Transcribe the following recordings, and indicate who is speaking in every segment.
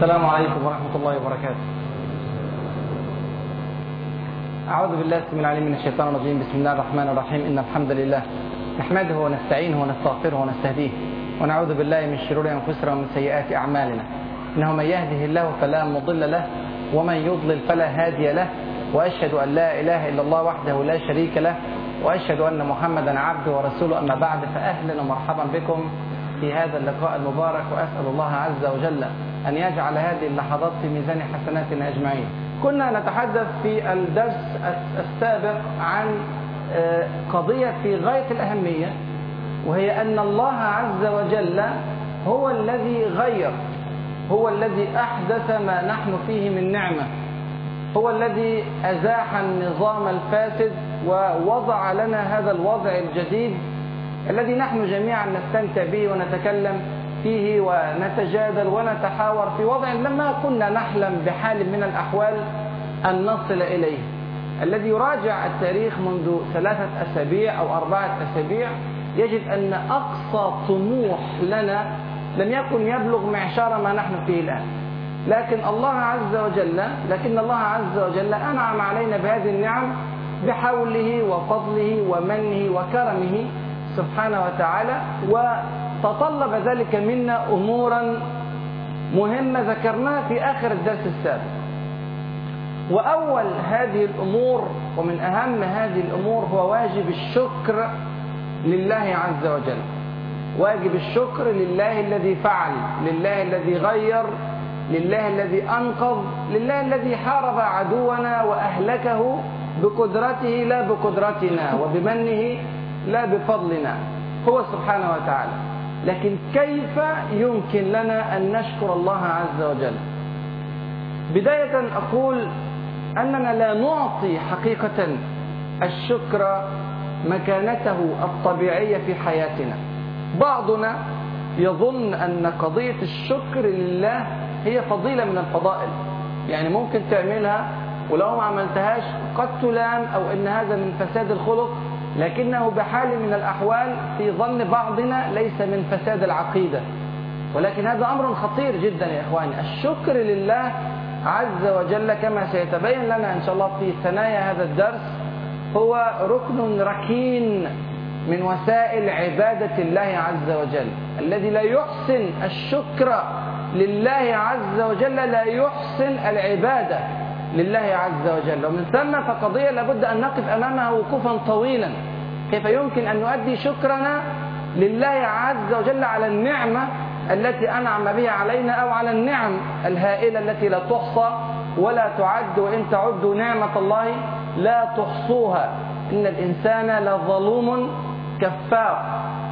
Speaker 1: السلام عليكم ورحمة الله وبركاته أعوذ بالله السميع العليم من الشيطان الرجيم بسم الله الرحمن الرحيم إن الحمد لله نحمده ونستعينه ونستغفره ونستهديه ونعوذ بالله من شرور أنفسنا ومن سيئات أعمالنا إنه من يهده الله فلا مضل له ومن يضلل فلا هادي له وأشهد أن لا إله إلا الله وحده لا شريك له وأشهد أن محمدا عبده ورسوله أما بعد فأهلا ومرحبا بكم في هذا اللقاء المبارك وأسأل الله عز وجل أن يجعل هذه اللحظات في ميزان حسناتنا أجمعين كنا نتحدث في الدرس السابق عن قضية في غاية الأهمية وهي أن الله عز وجل هو الذي غير هو الذي أحدث ما نحن فيه من نعمة هو الذي أزاح النظام الفاسد ووضع لنا هذا الوضع الجديد الذي نحن جميعا نستمتع به ونتكلم فيه ونتجادل ونتحاور في وضع لما كنا نحلم بحال من الأحوال أن نصل إليه الذي يراجع التاريخ منذ ثلاثة أسابيع أو أربعة أسابيع يجد أن أقصى طموح لنا لم يكن يبلغ معشار ما نحن فيه الآن لكن الله عز وجل لكن الله عز وجل أنعم علينا بهذه النعم بحوله وفضله ومنه وكرمه سبحانه وتعالى وتطلب ذلك منا أمورا مهمة ذكرناها في آخر الدرس السابق وأول هذه الأمور ومن أهم هذه الأمور هو واجب الشكر لله عز وجل واجب الشكر لله الذي فعل لله الذي غير لله الذي أنقذ لله الذي حارب عدونا وأهلكه بقدرته لا بقدرتنا وبمنه لا بفضلنا هو سبحانه وتعالى لكن كيف يمكن لنا أن نشكر الله عز وجل بداية أقول أننا لا نعطي حقيقة الشكر مكانته الطبيعية في حياتنا بعضنا يظن أن قضية الشكر لله هي فضيلة من الفضائل يعني ممكن تعملها ولو ما عملتهاش قد تلام أو أن هذا من فساد الخلق لكنه بحال من الأحوال في ظن بعضنا ليس من فساد العقيدة ولكن هذا أمر خطير جدا يا إخواني الشكر لله عز وجل كما سيتبين لنا إن شاء الله في ثنايا هذا الدرس هو ركن ركين من وسائل عبادة الله عز وجل الذي لا يحسن الشكر لله عز وجل لا يحسن العبادة لله عز وجل ومن ثم فقضية لابد أن نقف أمامها وقوفا طويلا كيف يمكن أن نؤدي شكرنا لله عز وجل على النعمة التي أنعم بها علينا أو على النعم الهائلة التي لا تحصى ولا تعد وإن تعدوا نعمة الله لا تحصوها إن الإنسان لظلوم كفار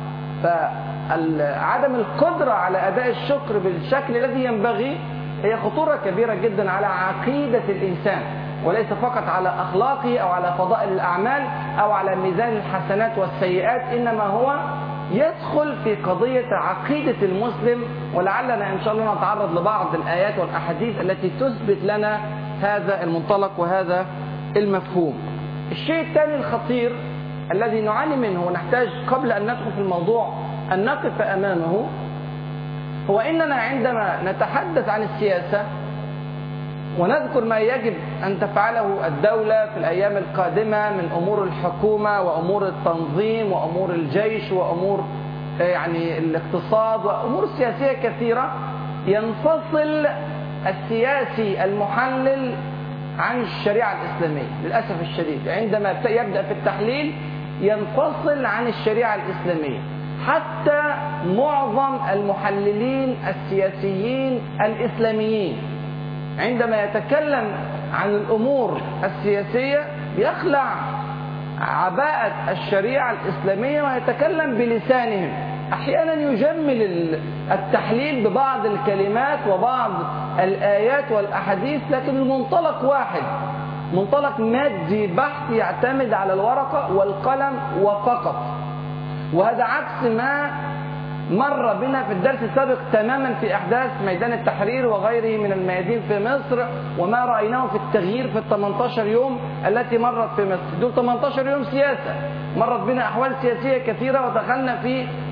Speaker 1: فعدم القدرة على أداء الشكر بالشكل الذي ينبغي هي خطورة كبيرة جدا على عقيدة الإنسان وليس فقط على أخلاقه أو على فضائل الأعمال أو على ميزان الحسنات والسيئات إنما هو يدخل في قضية عقيدة المسلم ولعلنا إن شاء الله نتعرض لبعض الآيات والأحاديث التي تثبت لنا هذا المنطلق وهذا المفهوم الشيء الثاني الخطير الذي نعاني منه ونحتاج قبل أن ندخل في الموضوع أن نقف أمامه هو إننا عندما نتحدث عن السياسة ونذكر ما يجب أن تفعله الدولة في الأيام القادمة من أمور الحكومة وأمور التنظيم وأمور الجيش وأمور يعني الاقتصاد وأمور سياسية كثيرة ينفصل السياسي المحلل عن الشريعة الإسلامية للأسف الشديد عندما يبدأ في التحليل ينفصل عن الشريعة الإسلامية حتى معظم المحللين السياسيين الإسلاميين عندما يتكلم عن الأمور السياسية يخلع عباءة الشريعة الإسلامية ويتكلم بلسانهم أحيانا يجمل التحليل ببعض الكلمات وبعض الآيات والأحاديث لكن المنطلق واحد منطلق مادي بحت يعتمد على الورقة والقلم وفقط وهذا عكس ما مر بنا في الدرس السابق تماما في احداث ميدان التحرير وغيره من الميادين في مصر وما رايناه في التغيير في ال 18 يوم التي مرت في مصر، دول 18 يوم سياسه، مرت بنا احوال سياسيه كثيره ودخلنا في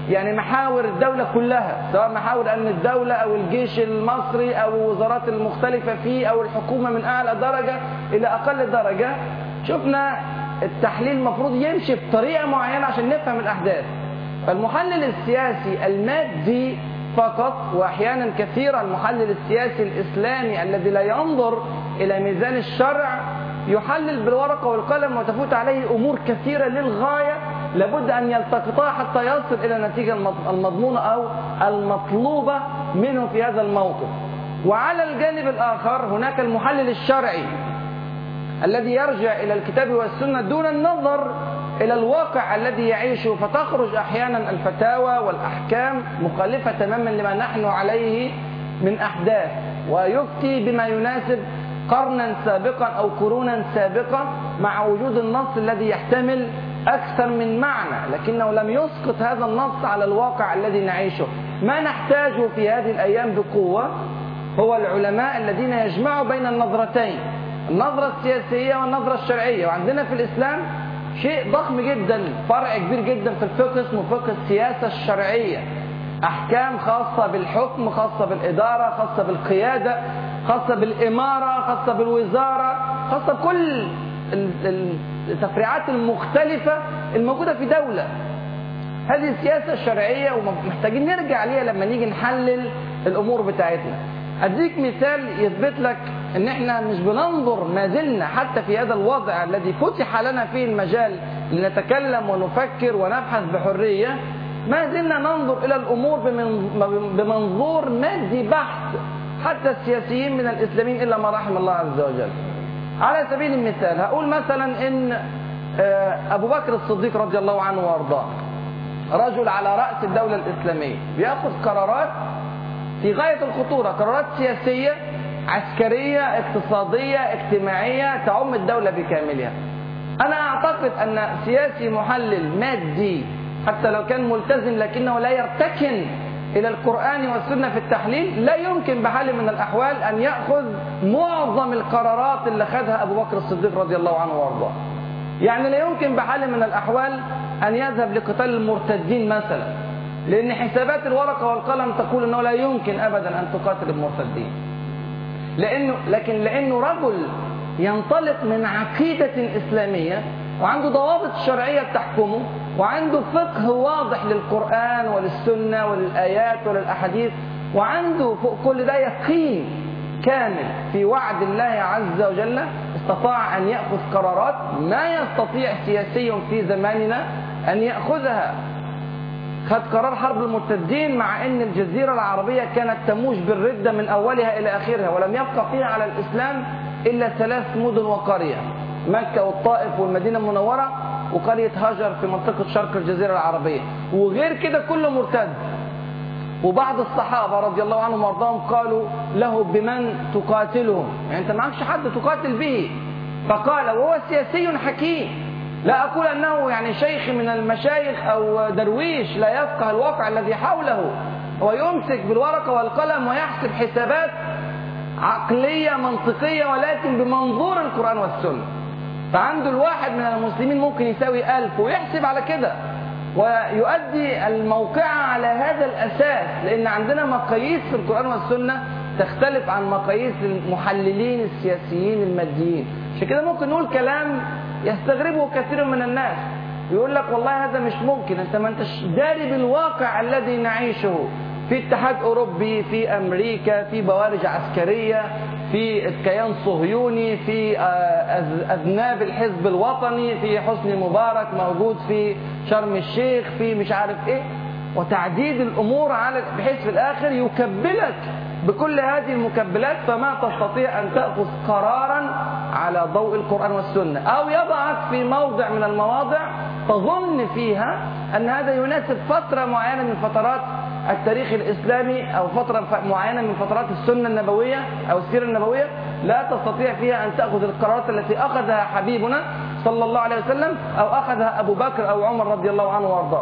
Speaker 1: يعني محاور الدولة كلها سواء محاور أمن الدولة أو الجيش المصري أو الوزارات المختلفة فيه أو الحكومة من أعلى درجة إلى أقل درجة شفنا التحليل المفروض يمشي بطريقة معينة عشان نفهم الأحداث فالمحلل السياسي المادي فقط واحيانا كثيرا المحلل السياسي الاسلامي الذي لا ينظر الى ميزان الشرع يحلل بالورقه والقلم وتفوت عليه امور كثيره للغايه لابد ان يلتقطها حتى يصل الى النتيجه المضمونه او المطلوبه منه في هذا الموقف. وعلى الجانب الاخر هناك المحلل الشرعي الذي يرجع الى الكتاب والسنه دون النظر الى الواقع الذي يعيشه فتخرج احيانا الفتاوى والاحكام مخالفه تماما لما نحن عليه من احداث ويفتي بما يناسب قرنا سابقا او قرونا سابقه مع وجود النص الذي يحتمل اكثر من معنى لكنه لم يسقط هذا النص على الواقع الذي نعيشه ما نحتاجه في هذه الايام بقوه هو العلماء الذين يجمعوا بين النظرتين النظرة السياسية والنظرة الشرعية وعندنا في الإسلام شيء ضخم جدا فرع كبير جدا في الفقه اسمه فقه السياسة الشرعية أحكام خاصة بالحكم خاصة بالإدارة خاصة بالقيادة خاصة بالإمارة خاصة بالوزارة خاصة بكل التفريعات المختلفة الموجودة في دولة هذه السياسة الشرعية ومحتاجين نرجع ليها لما نيجي نحلل الأمور بتاعتنا أديك مثال يثبت لك ان احنا مش بننظر ما زلنا حتى في هذا الوضع الذي فتح لنا فيه المجال لنتكلم ونفكر ونبحث بحريه ما زلنا ننظر الى الامور بمنظور مادي بحت حتى السياسيين من الاسلاميين الا ما رحم الله عز وجل. على سبيل المثال هقول مثلا ان ابو بكر الصديق رضي الله عنه وارضاه رجل على راس الدوله الاسلاميه بياخذ قرارات في غايه الخطوره قرارات سياسيه عسكرية اقتصادية اجتماعية تعم الدولة بكاملها أنا أعتقد أن سياسي محلل مادي حتى لو كان ملتزم لكنه لا يرتكن إلى القرآن والسنة في التحليل لا يمكن بحال من الأحوال أن يأخذ معظم القرارات اللي خدها أبو بكر الصديق رضي الله عنه وأرضاه يعني لا يمكن بحال من الأحوال أن يذهب لقتال المرتدين مثلا لأن حسابات الورقة والقلم تقول أنه لا يمكن أبدا أن تقاتل المرتدين لانه لكن لانه رجل ينطلق من عقيده اسلاميه وعنده ضوابط شرعيه تحكمه وعنده فقه واضح للقران وللسنه وللايات وللاحاديث وعنده فوق كل ده يقين كامل في وعد الله عز وجل استطاع ان ياخذ قرارات ما يستطيع سياسي في زماننا ان ياخذها خد قرار حرب المرتدين مع ان الجزيره العربيه كانت تموج بالرده من اولها الى اخرها ولم يبقى فيها على الاسلام الا ثلاث مدن وقريه مكه والطائف والمدينه المنوره وقريه هاجر في منطقه شرق الجزيره العربيه وغير كده كله مرتد وبعض الصحابه رضي الله عنهم وارضاهم قالوا له بمن تقاتلهم يعني انت معكش حد تقاتل به فقال وهو سياسي حكيم لا أقول أنه يعني شيخ من المشايخ أو درويش لا يفقه الواقع الذي حوله هو يمسك بالورقة والقلم ويحسب حسابات عقلية منطقية ولكن بمنظور القرآن والسنة فعنده الواحد من المسلمين ممكن يساوي ألف ويحسب على كده ويؤدي الموقعة على هذا الأساس لأن عندنا مقاييس في القرآن والسنة تختلف عن مقاييس المحللين السياسيين الماديين عشان كده ممكن نقول كلام يستغربه كثير من الناس يقول لك والله هذا مش ممكن انت ما انتش داري بالواقع الذي نعيشه في اتحاد اوروبي في امريكا في بوارج عسكريه في كيان صهيوني في اذناب الحزب الوطني في حسني مبارك موجود في شرم الشيخ في مش عارف ايه وتعديد الامور على بحيث في الاخر يكبلك بكل هذه المكبلات فما تستطيع ان تاخذ قرارا على ضوء القران والسنه او يضعك في موضع من المواضع تظن فيها ان هذا يناسب فتره معينه من فترات التاريخ الاسلامي او فتره معينه من فترات السنه النبويه او السيره النبويه لا تستطيع فيها ان تاخذ القرارات التي اخذها حبيبنا صلى الله عليه وسلم او اخذها ابو بكر او عمر رضي الله عنه وارضاه.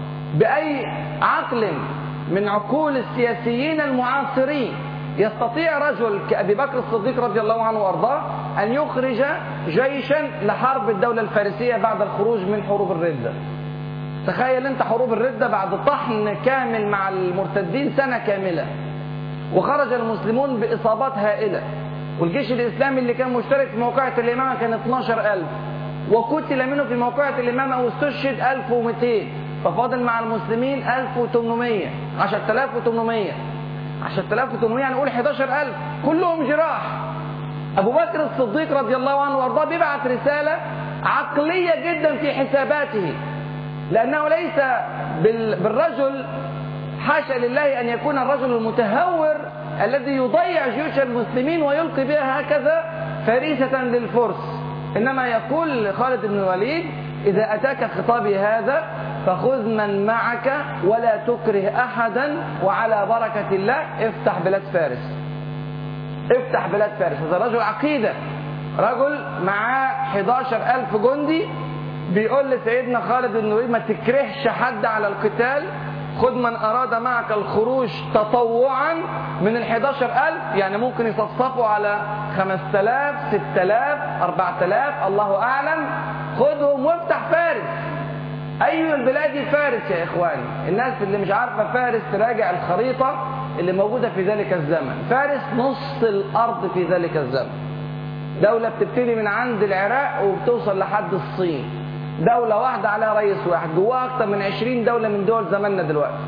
Speaker 1: باي عقل من عقول السياسيين المعاصرين يستطيع رجل كأبي بكر الصديق رضي الله عنه وأرضاه أن يخرج جيشا لحرب الدولة الفارسية بعد الخروج من حروب الردة تخيل انت حروب الردة بعد طحن كامل مع المرتدين سنة كاملة وخرج المسلمون بإصابات هائلة والجيش الإسلامي اللي كان مشترك في موقعة الإمامة كان 12000 وقتل منه في موقعة الإمامة واستشهد 1200 ففاضل مع المسلمين 1800 10800 10800 يعني نقول 11000 كلهم جراح أبو بكر الصديق رضي الله عنه وأرضاه بيبعث رسالة عقلية جدا في حساباته لأنه ليس بالرجل حاشا لله أن يكون الرجل المتهور الذي يضيع جيوش المسلمين ويلقي بها هكذا فريسة للفرس إنما يقول لخالد بن الوليد إذا أتاك خطابي هذا فخذ من معك ولا تكره أحدا وعلى بركة الله افتح بلاد فارس افتح بلاد فارس هذا رجل عقيدة رجل معاه 11 ألف جندي بيقول لسيدنا خالد بن الوليد ما تكرهش حد على القتال خذ من أراد معك الخروج تطوعا من ال 11000 يعني ممكن يصفصفوا على 5000 6000 4000 الله أعلم خذهم وافتح فارس أي البلاد فارس يا إخواني الناس اللي مش عارفة فارس تراجع الخريطة اللي موجودة في ذلك الزمن فارس نص الأرض في ذلك الزمن دولة بتبتدي من عند العراق وبتوصل لحد الصين دولة واحدة على رئيس واحد جواها أكتر من 20 دولة من دول زماننا دلوقتي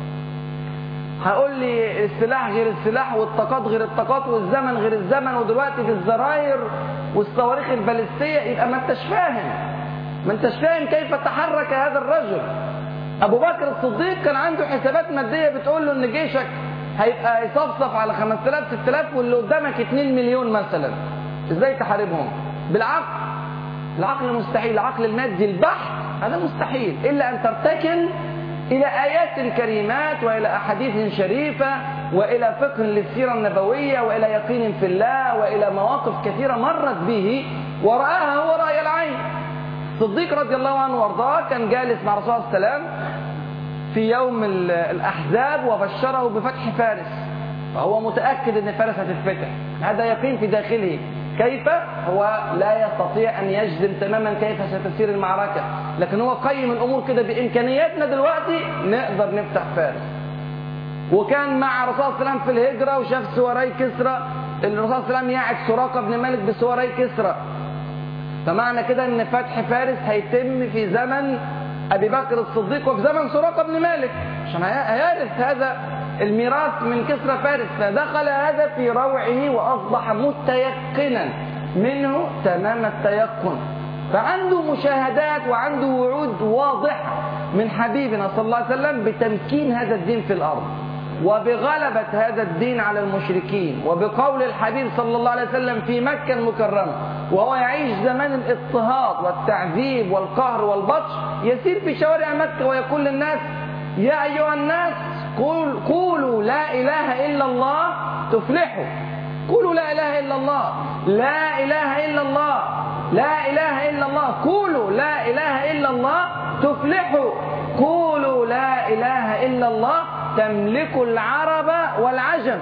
Speaker 1: هقول لي السلاح غير السلاح والطاقات غير الطاقات والزمن غير الزمن ودلوقتي في الزراير والصواريخ البالستية يبقى ما انتش فاهم ما انتش فاهم كيف تحرك هذا الرجل ابو بكر الصديق كان عنده حسابات مادية بتقول له ان جيشك هيبقى يصفصف على 5000 6000 واللي قدامك 2 مليون مثلا ازاي تحاربهم بالعقل العقل مستحيل العقل المادي البحت هذا مستحيل إلا أن ترتكن إلى آيات كريمات وإلى أحاديث شريفة وإلى فقه للسيرة النبوية وإلى يقين في الله وإلى مواقف كثيرة مرت به ورآها هو رأي العين الصديق رضي الله عنه وارضاه كان جالس مع رسول الله صلى الله عليه وسلم في يوم الأحزاب وبشره بفتح فارس فهو متأكد أن فارس هتتفتح هذا يقين في داخله كيف هو لا يستطيع أن يجزم تماما كيف ستسير المعركة لكن هو قيم الأمور كده بإمكانياتنا دلوقتي نقدر نفتح فارس وكان مع الرسول صلى الله عليه وسلم في الهجرة وشاف سواري كسرى الرسول صلى الله عليه وسلم يعد سراقة بن مالك بسواري كسرى فمعنى كده ان فتح فارس هيتم في زمن ابي بكر الصديق وفي زمن سراقة بن مالك عشان هيرث هذا الميراث من كسرى فارس فدخل هذا في روعه وأصبح متيقنا منه تمام التيقن فعنده مشاهدات وعنده وعود واضحة من حبيبنا صلى الله عليه وسلم بتمكين هذا الدين في الأرض وبغلبة هذا الدين على المشركين وبقول الحبيب صلى الله عليه وسلم في مكة المكرمة وهو يعيش زمان الاضطهاد والتعذيب والقهر والبطش يسير في شوارع مكة ويقول للناس يا أيها الناس قول قولوا لا إله إلا الله تفلحوا قولوا لا إله إلا الله لا إله إلا الله لا إله إلا الله قولوا لا إله إلا الله تفلحوا قولوا لا إله إلا الله تملك العرب والعجم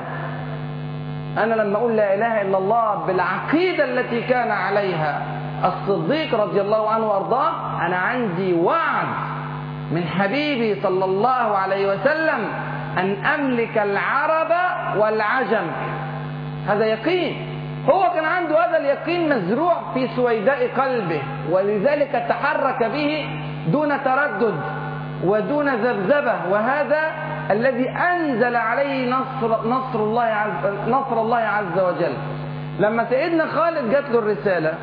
Speaker 1: أنا لما أقول لا إله إلا الله بالعقيدة التي كان عليها الصديق رضي الله عنه وأرضاه أنا عندي وعد من حبيبي صلى الله عليه وسلم أن أملك العرب والعجم هذا يقين هو كان عنده هذا اليقين مزروع في سويداء قلبه ولذلك تحرك به دون تردد ودون ذبذبة وهذا الذي أنزل عليه نصر, نصر, الله عز نصر الله عز وجل لما سيدنا خالد جات له الرسالة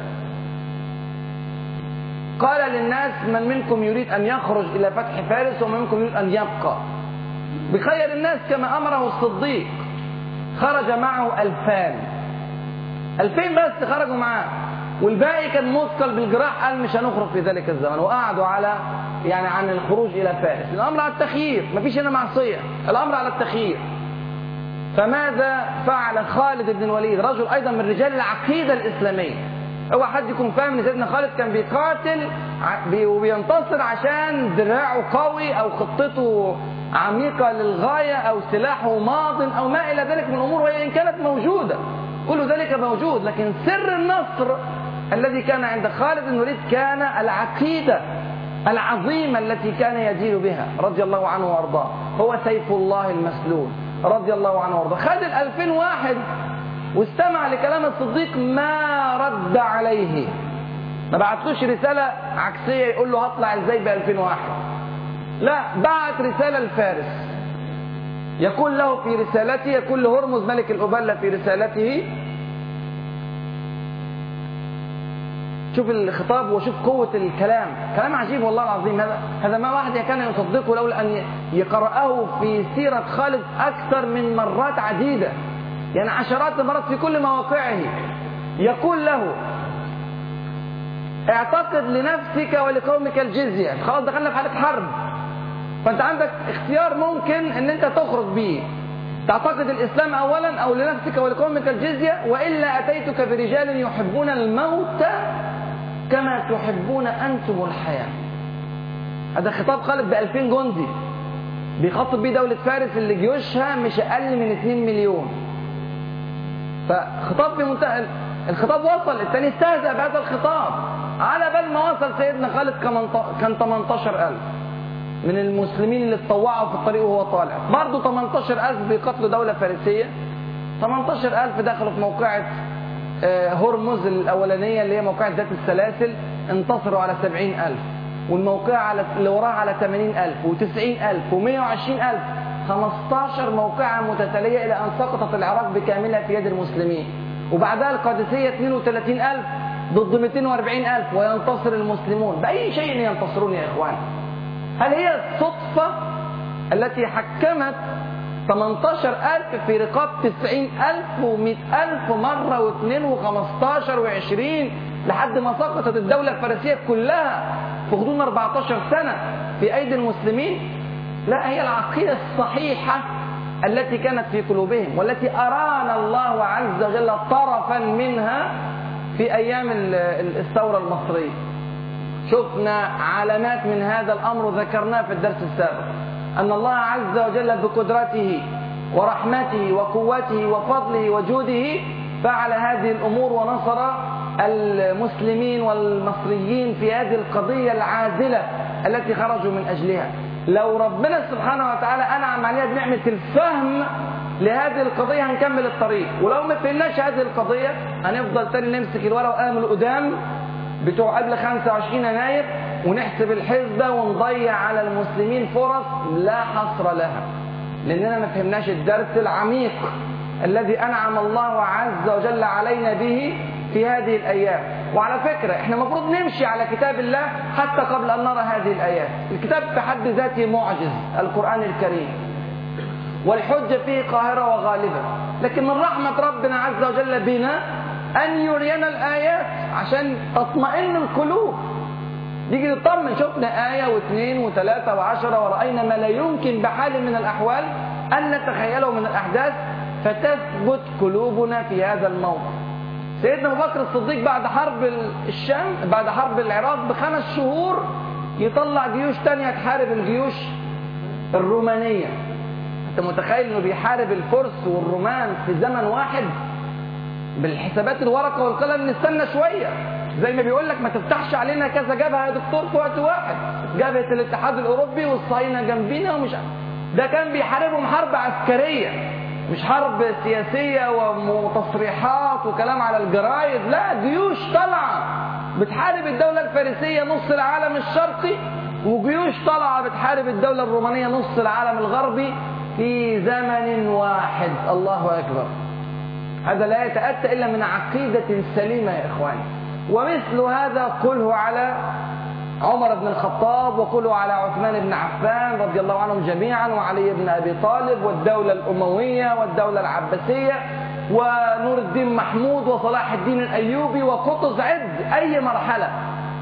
Speaker 1: قال للناس من منكم يريد أن يخرج إلى فتح فارس ومن منكم يريد أن يبقى بخير الناس كما أمره الصديق خرج معه ألفان ألفين بس خرجوا معاه والباقي كان مثقل بالجراح قال مش هنخرج في ذلك الزمن وقعدوا على يعني عن الخروج إلى فارس الأمر على التخيير مفيش هنا معصية الأمر على التخيير فماذا فعل خالد بن الوليد رجل أيضا من رجال العقيدة الإسلامية هو حد يكون فاهم ان سيدنا خالد كان بيقاتل وبينتصر عشان دراعه قوي او خطته عميقه للغايه او سلاحه ماض او ما الى ذلك من الامور وهي ان كانت موجوده كل ذلك موجود لكن سر النصر الذي كان عند خالد بن الوليد كان العقيده العظيمة التي كان يدين بها رضي الله عنه وارضاه هو سيف الله المسلول رضي الله عنه وارضاه خد الألفين واحد واستمع لكلام الصديق ما رد عليه ما بعتلوش رسالة عكسية يقول له هطلع ازاي ب 2001 لا بعت رسالة لفارس يقول له في رسالته يقول لهرمز ملك الأبلة في رسالته شوف الخطاب وشوف قوة الكلام كلام عجيب والله العظيم هذا هذا ما واحد كان يصدقه لولا أن يقرأه في سيرة خالد أكثر من مرات عديدة يعني عشرات المرات في كل مواقعه يقول له اعتقد لنفسك ولقومك الجزية خلاص دخلنا في حالة حرب فانت عندك اختيار ممكن ان انت تخرج به تعتقد الاسلام اولا او لنفسك ولقومك الجزية والا اتيتك برجال يحبون الموت كما تحبون انتم الحياة هذا خطاب خالد ب 2000 جندي بيخاطب بيه دولة فارس اللي جيوشها مش اقل من 2 مليون فخطاب بمنتهى الخطاب وصل الثاني استهزأ بهذا الخطاب على بال ما وصل سيدنا خالد كان 18000 من المسلمين اللي اتطوعوا في الطريق وهو طالع برضه 18000 بيقتلوا دولة فارسية 18000 دخلوا في موقعة هرمز الأولانية اللي هي موقعة ذات السلاسل انتصروا على 70000 والموقعة على اللي وراها على 80000 و90000 و120000 15 موقعة متتالية إلى أن سقطت العراق بكاملها في يد المسلمين وبعدها القادسية 32000 ضد 240000 وينتصر المسلمون بأي شيء ينتصرون يا إخوان هل هي الصدفة التي حكمت 18000 في رقاب 90000 و100000 مرة واثنين و15 و20 لحد ما سقطت الدولة الفارسية كلها في غضون 14 سنة في أيدي المسلمين لا هي العقيدة الصحيحة التي كانت في قلوبهم والتي أرانا الله عز وجل طرفا منها في أيام الثورة المصرية شفنا علامات من هذا الأمر ذكرناه في الدرس السابق أن الله عز وجل بقدرته ورحمته وقوته وفضله وجوده فعل هذه الأمور ونصر المسلمين والمصريين في هذه القضية العادلة التي خرجوا من أجلها لو ربنا سبحانه وتعالى أنعم عليها بنعمة الفهم لهذه القضية هنكمل الطريق ولو ما فهمناش هذه القضية هنفضل تاني نمسك الورقة وقلم القدام بتوع قبل 25 يناير ونحسب الحسبة ونضيع على المسلمين فرص لا حصر لها لأننا ما فهمناش الدرس العميق الذي أنعم الله عز وجل علينا به في هذه الأيام وعلى فكرة احنا المفروض نمشي على كتاب الله حتى قبل أن نرى هذه الآيات الكتاب في حد ذاته معجز القرآن الكريم والحجة فيه قاهرة وغالبة لكن من رحمة ربنا عز وجل بنا أن يرينا الآيات عشان تطمئن القلوب نيجي نطمن شفنا آية واثنين وثلاثة وعشرة ورأينا ما لا يمكن بحال من الأحوال أن نتخيله من الأحداث فتثبت قلوبنا في هذا الموقف سيدنا أبو بكر الصديق بعد حرب الشام بعد حرب العراق بخمس شهور يطلع جيوش تانية تحارب الجيوش الرومانية أنت متخيل إنه بيحارب الفرس والرومان في زمن واحد بالحسابات الورقة والقلم نستنى شوية زي ما بيقول لك ما تفتحش علينا كذا جبهة يا دكتور في وقت واحد جبهة الاتحاد الأوروبي والصهاينة جنبينا ومش ده كان بيحاربهم حرب عسكرية مش حرب سياسية وتصريحات وكلام على الجرايد لا جيوش طالعة بتحارب الدولة الفارسية نص العالم الشرقي وجيوش طالعة بتحارب الدولة الرومانية نص العالم الغربي في زمن واحد الله أكبر هذا لا يتأتى إلا من عقيدة سليمة يا إخواني ومثل هذا قله على عمر بن الخطاب وقله على عثمان بن عفان رضي الله عنهم جميعا وعلي بن أبي طالب والدولة الأموية والدولة العباسية ونور الدين محمود وصلاح الدين الأيوبي وقطز عد أي مرحلة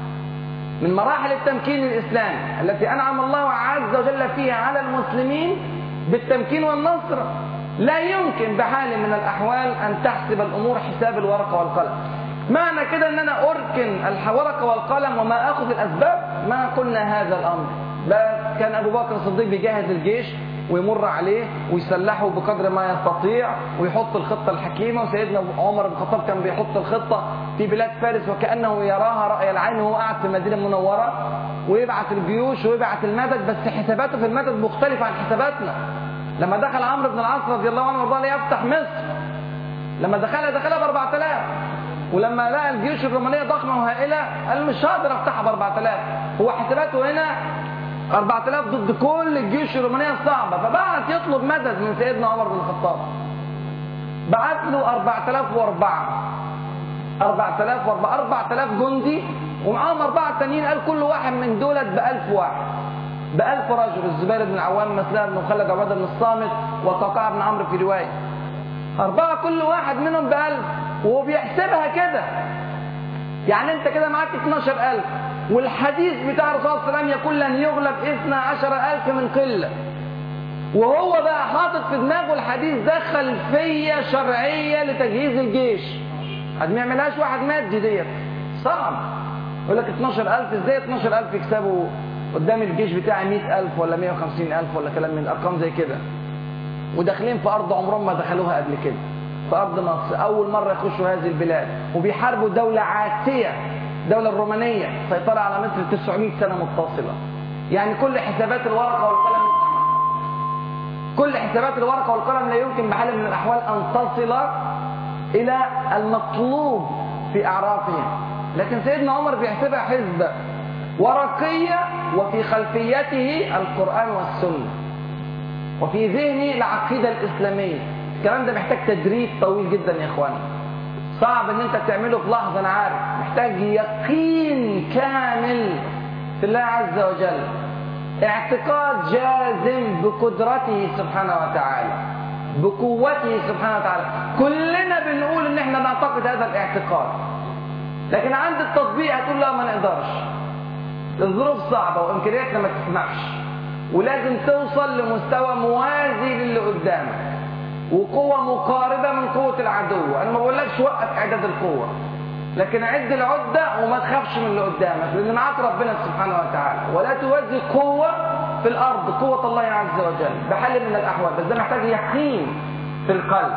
Speaker 1: من مراحل التمكين الإسلامي التي أنعم الله عز وجل فيها على المسلمين بالتمكين والنصر لا يمكن بحال من الأحوال أن تحسب الأمور حساب الورقة والقلم معنى كده أن أنا أركن الورقة والقلم وما أخذ الأسباب ما قلنا هذا الأمر بل كان أبو بكر الصديق بيجهز الجيش ويمر عليه ويسلحه بقدر ما يستطيع ويحط الخطة الحكيمة وسيدنا عمر بن الخطاب كان بيحط الخطة في بلاد فارس وكأنه يراها رأي العين وهو قاعد في المدينة المنورة ويبعث الجيوش ويبعث المدد بس حساباته في المدد مختلفة عن حساباتنا لما دخل عمرو بن العاص رضي الله عنه وارضاه ليفتح مصر لما دخلها دخلها ب 4000 ولما لقى الجيوش الرومانيه ضخمه وهائله قال مش هقدر افتحها ب 4000 هو حساباته هنا 4000 ضد كل الجيوش الرومانيه الصعبه فبعت يطلب مدد من سيدنا عمر بن الخطاب بعت له 4004 4004 4000 جندي ومعاهم أربعة تانيين قال كل واحد من دولت ب 1000 واحد ب 1000 رجل الزبير بن العوام مثلا بن خالد عباده بن الصامت وقعقاع بن عمرو في روايه أربعة كل واحد منهم بألف وهو بيحسبها كده يعني أنت كده معاك 12000 والحديث بتاع الرسول صلى الله عليه وسلم يقول لن يغلب 12000 من قلة وهو بقى حاطط في دماغه الحديث ده خلفية شرعية لتجهيز الجيش قد ما يعملهاش واحد مادي ديت صعب يقول لك 12000 ازاي 12000 يكسبوا قدام الجيش بتاعي 100000 ولا 150000 ولا كلام من ارقام زي كده وداخلين في ارض عمرهم ما دخلوها قبل كده في ارض مصر اول مره يخشوا هذه البلاد وبيحاربوا دوله عاتيه الدوله الرومانيه سيطره على مصر 900 سنه متصله يعني كل حسابات الورقه والقلم كل حسابات الورقه والقلم لا يمكن بحال من الاحوال ان تصل الى المطلوب في اعرافهم لكن سيدنا عمر بيحسبها حسبه ورقيه وفي خلفيته القران والسنه وفي ذهني العقيدة الإسلامية الكلام ده محتاج تدريب طويل جدا يا إخواني صعب ان انت تعمله في لحظة انا عارف محتاج يقين كامل في الله عز وجل اعتقاد جازم بقدرته سبحانه وتعالى بقوته سبحانه وتعالى كلنا بنقول ان احنا نعتقد هذا الاعتقاد لكن عند التطبيق هتقول لا ما نقدرش الظروف صعبة وامكانياتنا ما تسمحش ولازم توصل لمستوى موازي للي قدامك وقوة مقاربة من قوة العدو أنا ما بقولكش وقف إعداد القوة لكن عد العدة وما تخافش من اللي قدامك لأن معاك ربنا سبحانه وتعالى ولا توزي قوة في الأرض قوة الله عز وجل بحل من الأحوال بس ده محتاج يقين في القلب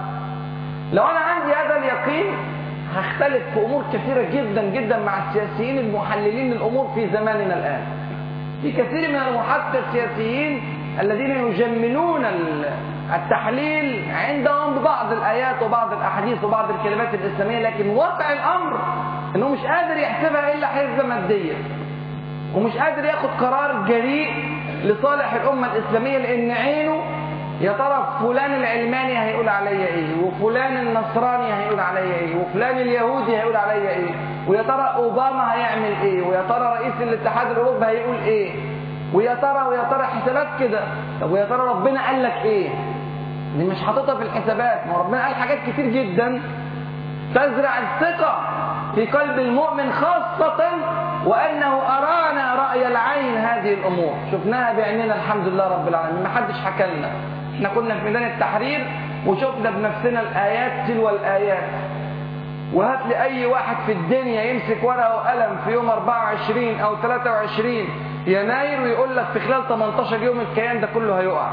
Speaker 1: لو أنا عندي هذا اليقين هختلف في أمور كثيرة جدا جدا مع السياسيين المحللين للأمور في زماننا الآن في كثير من المحققين السياسيين الذين يجملون التحليل عندهم ببعض الآيات وبعض الأحاديث وبعض الكلمات الإسلامية لكن واقع الأمر أنه مش قادر يحسبها إلا حسبة مادية ومش قادر ياخد قرار جريء لصالح الأمة الإسلامية لأن عينه يا ترى فلان العلماني هيقول عليا ايه وفلان النصراني هيقول عليا ايه وفلان اليهودي هيقول عليا ايه ويا ترى اوباما هيعمل ايه ويا ترى رئيس الاتحاد الاوروبي هيقول ايه ويا ترى ويا ترى حسابات كده طب ويا ترى ربنا قال لك ايه دي مش حاططها في الحسابات ما ربنا قال حاجات كتير جدا تزرع الثقة في قلب المؤمن خاصة وأنه أرانا رأي العين هذه الأمور شفناها بعيننا الحمد لله رب العالمين ما حدش حكى لنا احنا كنا في ميدان التحرير وشفنا بنفسنا الآيات تلو الآيات وهات لي أي واحد في الدنيا يمسك ورقة وقلم في يوم 24 أو 23 يناير ويقول لك في خلال 18 يوم الكيان ده كله هيقع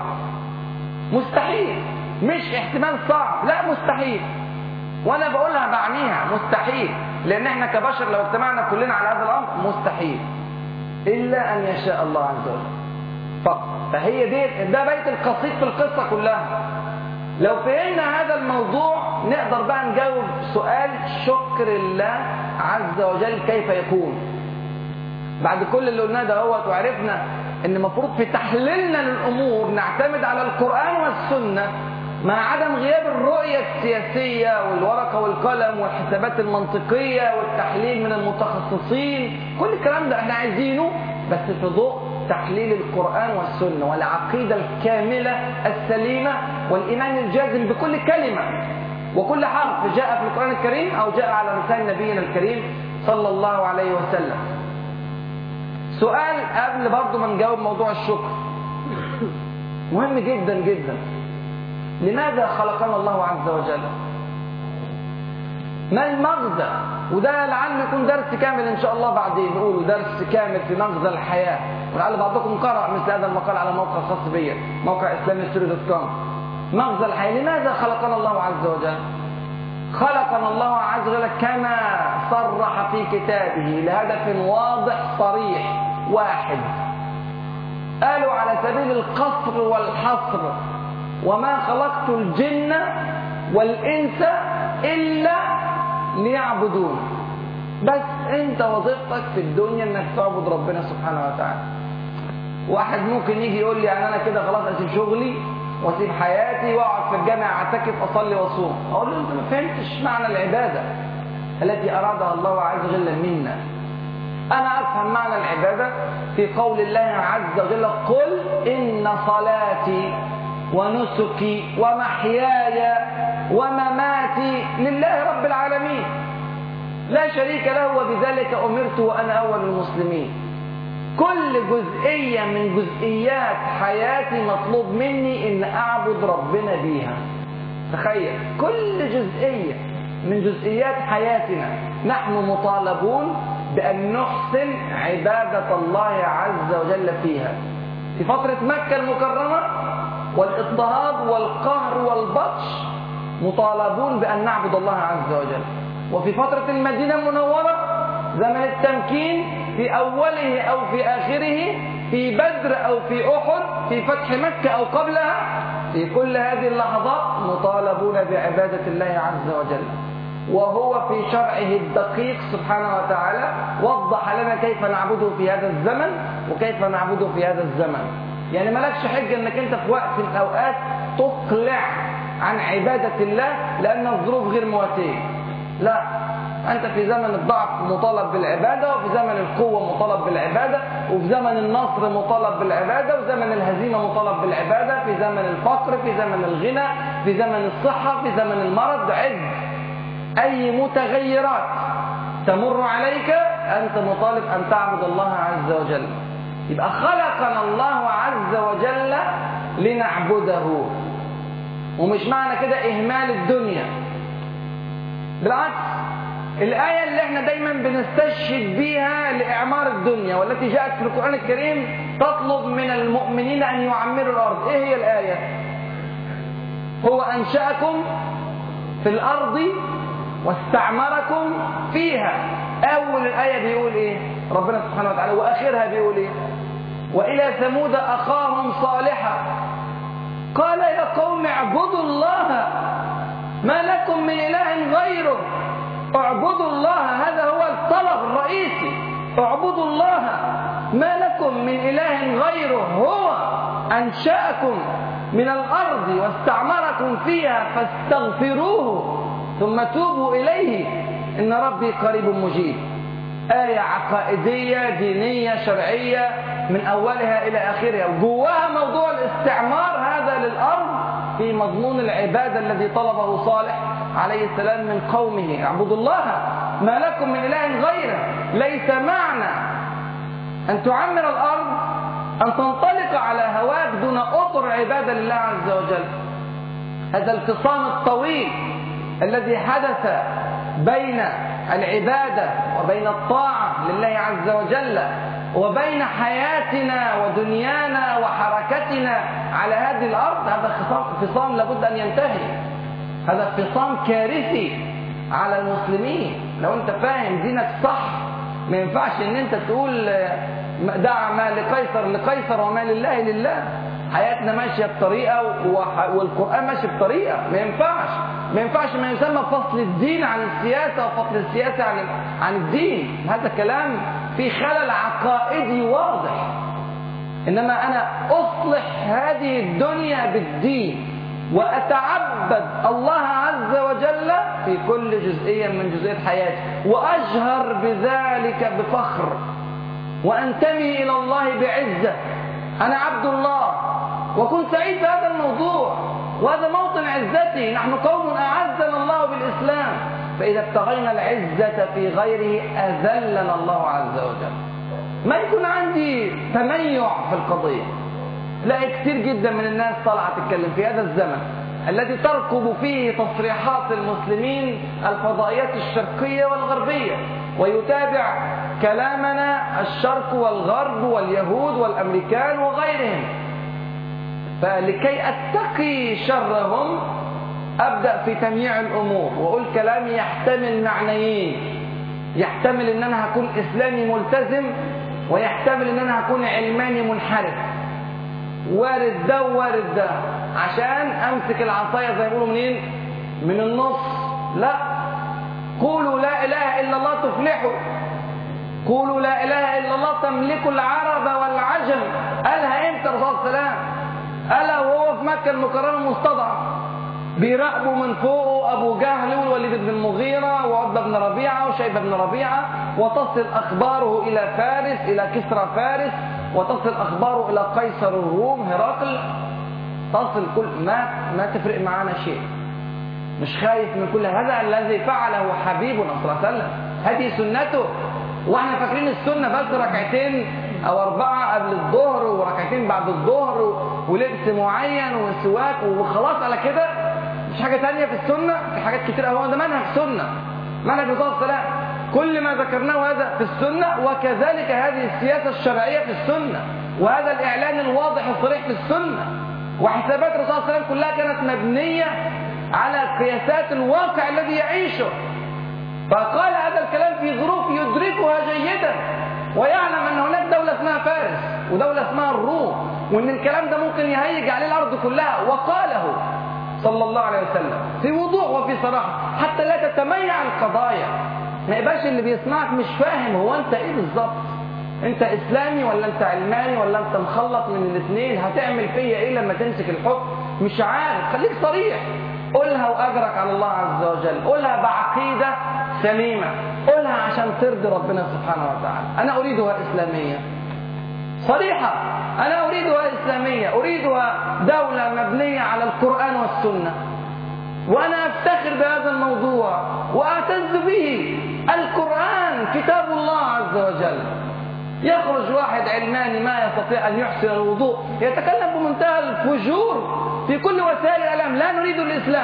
Speaker 1: مستحيل مش احتمال صعب لا مستحيل وانا بقولها بعنيها مستحيل لان احنا كبشر لو اجتمعنا كلنا على هذا الامر مستحيل الا ان يشاء الله عز وجل فقط فهي دي ده بيت القصيد في القصه كلها لو فهمنا هذا الموضوع نقدر بقى نجاوب سؤال شكر الله عز وجل كيف يكون بعد كل اللي قلناه دهوت وعرفنا ان المفروض في تحليلنا للامور نعتمد على القران والسنه مع عدم غياب الرؤية السياسية والورقة والقلم والحسابات المنطقية والتحليل من المتخصصين كل الكلام ده احنا عايزينه بس في ضوء تحليل القرآن والسنة والعقيدة الكاملة السليمة والإيمان الجازم بكل كلمة وكل حرف جاء في القرآن الكريم أو جاء على لسان نبينا الكريم صلى الله عليه وسلم سؤال قبل برضه ما نجاوب موضوع الشكر مهم جدا جدا لماذا خلقنا الله عز وجل ما المغزى وده لعله يكون درس كامل ان شاء الله بعدين نقوله درس كامل في مغزى الحياه ولعل بعضكم قرأ مثل هذا المقال على موقع خاص بي موقع اسلامي ستوري دوت كوم مغزى الحياه لماذا خلقنا الله عز وجل؟ خلقنا الله عز وجل كما صرح في كتابه لهدف واضح صريح واحد قالوا على سبيل القصر والحصر وما خلقت الجن والإنس إلا ليعبدون بس انت وظيفتك في الدنيا انك تعبد ربنا سبحانه وتعالى واحد ممكن يجي يقول لي يعني انا كده خلاص اسيب شغلي واسيب حياتي واقعد في الجامع اعتكف اصلي واصوم اقول له انت ما فهمتش معنى العباده التي ارادها الله عز وجل منا انا افهم معنى العباده في قول الله عز وجل قل ان صلاتي ونسكي ومحياي ومماتي لله رب العالمين لا شريك له وبذلك امرت وانا اول المسلمين كل جزئية من جزئيات حياتي مطلوب مني ان اعبد ربنا بيها تخيل كل جزئية من جزئيات حياتنا نحن مطالبون بأن نحسن عبادة الله عز وجل فيها في فترة مكة المكرمة والاضطهاد والقهر والبطش مطالبون بأن نعبد الله عز وجل وفي فترة المدينة المنورة زمن التمكين في أوله أو في آخره في بدر أو في أحد في فتح مكة أو قبلها في كل هذه اللحظات مطالبون بعبادة الله عز وجل وهو في شرعه الدقيق سبحانه وتعالى وضح لنا كيف نعبده في هذا الزمن وكيف نعبده في هذا الزمن يعني مالكش حجة انك انت في وقت من الاوقات تقلع عن عبادة الله لان الظروف غير مواتية لا أنت في زمن الضعف مطالب بالعبادة وفي زمن القوة مطالب بالعبادة وفي زمن النصر مطالب بالعبادة وفي زمن الهزيمة مطالب بالعبادة في زمن الفقر في زمن الغنى في زمن الصحة في زمن المرض عد أي متغيرات تمر عليك أنت مطالب أن تعبد الله عز وجل يبقى خلقنا الله عز وجل لنعبده ومش معنى كده إهمال الدنيا بالعكس الآية اللي احنا دايما بنستشهد بيها لإعمار الدنيا والتي جاءت في القرآن الكريم تطلب من المؤمنين أن يعمروا الأرض إيه هي الآية هو أنشأكم في الأرض واستعمركم فيها أول الآية بيقول إيه ربنا سبحانه وتعالى وآخرها بيقول إيه وإلى ثمود أخاهم صالحا قال يا قوم اعبدوا الله ما لكم من إله غيره اعبدوا الله هذا هو الطلب الرئيسي اعبدوا الله ما لكم من إله غيره هو أنشأكم من الأرض واستعمركم فيها فاستغفروه ثم توبوا إليه إن ربي قريب مجيب آية عقائدية دينية شرعية من أولها إلى آخرها وجواها موضوع الاستعمار هذا للأرض في مضمون العبادة الذي طلبه صالح عليه السلام من قومه اعبدوا الله ما لكم من إله غيره ليس معنى أن تعمر الأرض أن تنطلق على هواك دون أطر عبادة لله عز وجل هذا الفصام الطويل الذي حدث بين العبادة وبين الطاعة لله عز وجل وبين حياتنا ودنيانا وحركتنا على هذه الأرض هذا خصام لابد أن ينتهي هذا خصام كارثي على المسلمين لو أنت فاهم دينك صح ما ينفعش ان انت تقول دع ما لقيصر لقيصر وما لله لله حياتنا ماشيه بطريقه والقران ماشي بطريقه ما ينفعش ما ينفعش ما يسمى فصل الدين عن السياسه وفصل السياسه عن عن الدين هذا كلام في خلل عقائدي واضح انما انا اصلح هذه الدنيا بالدين واتعبد الله عز وجل في كل جزئيه من جزئيات حياتي واجهر بذلك بفخر وانتمي الى الله بعزه انا عبد الله وكن سعيد بهذا الموضوع وهذا موطن عزتي نحن قوم اعزنا الله بالاسلام فاذا ابتغينا العزه في غيره اذلنا الله عز وجل ما يكون عندي تميع في القضيه تلاقي كتير جدا من الناس طالعه تتكلم في هذا الزمن الذي تركب فيه تصريحات المسلمين الفضائيات الشرقية والغربية ويتابع كلامنا الشرق والغرب واليهود والأمريكان وغيرهم فلكي أتقي شرهم أبدأ في تمييع الأمور وأقول كلامي يحتمل معنيين يحتمل أن أنا هكون إسلامي ملتزم ويحتمل أن أنا هكون علماني منحرف وارد ده ووارد ده عشان أمسك العصاية زي ما بيقولوا منين؟ من النص لا قولوا لا إله إلا الله تفلحوا قولوا لا إله إلا الله تملكوا العرب والعجم قالها إمتى الرسول صلى الله عليه وسلم؟ قالها وهو في مكة المكرمة مستضعف بيراقبوا من فوقه أبو جهل والوليد بن المغيرة وعتبة بن ربيعة وشيبة بن ربيعة وتصل أخباره إلى فارس إلى كسرى فارس وتصل أخباره إلى قيصر الروم هرقل تصل كل ما ما تفرق معانا شيء مش خايف من كل هذا الذي فعله حبيبنا صلى الله عليه وسلم هذه سنته واحنا فاكرين السنه بس ركعتين او اربعه قبل الظهر وركعتين بعد الظهر ولبس معين وسواك وخلاص على كده مش حاجه ثانيه في السنه في حاجات كتير قوي ده منهج سنه منهج الرسول صلى الله عليه وسلم كل ما ذكرناه هذا في السنه وكذلك هذه السياسه الشرعيه في السنه وهذا الاعلان الواضح الصريح في السنه وحسابات الرسول صلى الله عليه وسلم كلها كانت مبنيه على قياسات الواقع الذي يعيشه فقال هذا الكلام في ظروف يدركها جيدا ويعلم ان هناك دوله اسمها فارس ودوله اسمها الروم وان الكلام ده ممكن يهيج عليه الارض كلها وقاله صلى الله عليه وسلم في وضوح وفي صراحه حتى لا تتميع القضايا ما يبقاش اللي بيسمعك مش فاهم هو انت ايه بالظبط انت اسلامي ولا انت علماني ولا انت مخلط من الاثنين هتعمل فيا ايه لما تمسك الحكم مش عارف خليك صريح قولها واجرك على الله عز وجل قولها بعقيده سليمه قولها عشان ترضي ربنا سبحانه وتعالى انا اريدها اسلاميه صريحه انا اريدها اسلاميه اريدها دوله مبنيه على القران والسنه وانا افتخر بهذا الموضوع واعتز به القران كتاب الله عز وجل يخرج واحد علماني ما يستطيع ان يحسن الوضوء يتكلم بمنتهى الفجور في كل وسائل الاعلام لا نريد الاسلام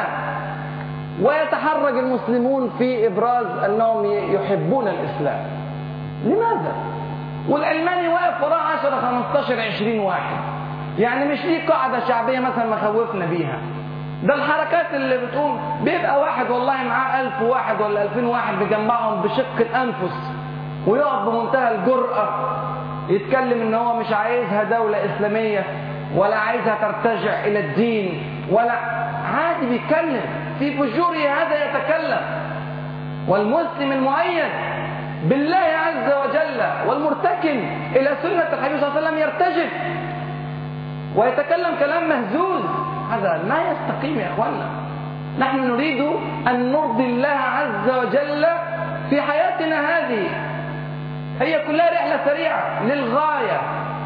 Speaker 1: ويتحرج المسلمون في ابراز انهم يحبون الاسلام لماذا والعلماني واقف وراء 10 15 20 واحد يعني مش ليه قاعده شعبيه مثلا مخوفنا بيها ده الحركات اللي بتقوم بيبقى واحد والله معاه ألف واحد ولا ألفين واحد بيجمعهم بشق الأنفس ويقف بمنتهى الجرأة يتكلم ان هو مش عايزها دولة إسلامية ولا عايزها ترتجع إلى الدين ولا عادي بيتكلم في فجوره هذا يتكلم والمسلم المؤيد بالله عز وجل والمرتكن إلى سنة الحبيب صلى الله عليه وسلم يرتجف ويتكلم كلام مهزوز هذا لا يستقيم يا اخوانا نحن نريد ان نرضي الله عز وجل في حياتنا هذه هي كلها رحله سريعه للغايه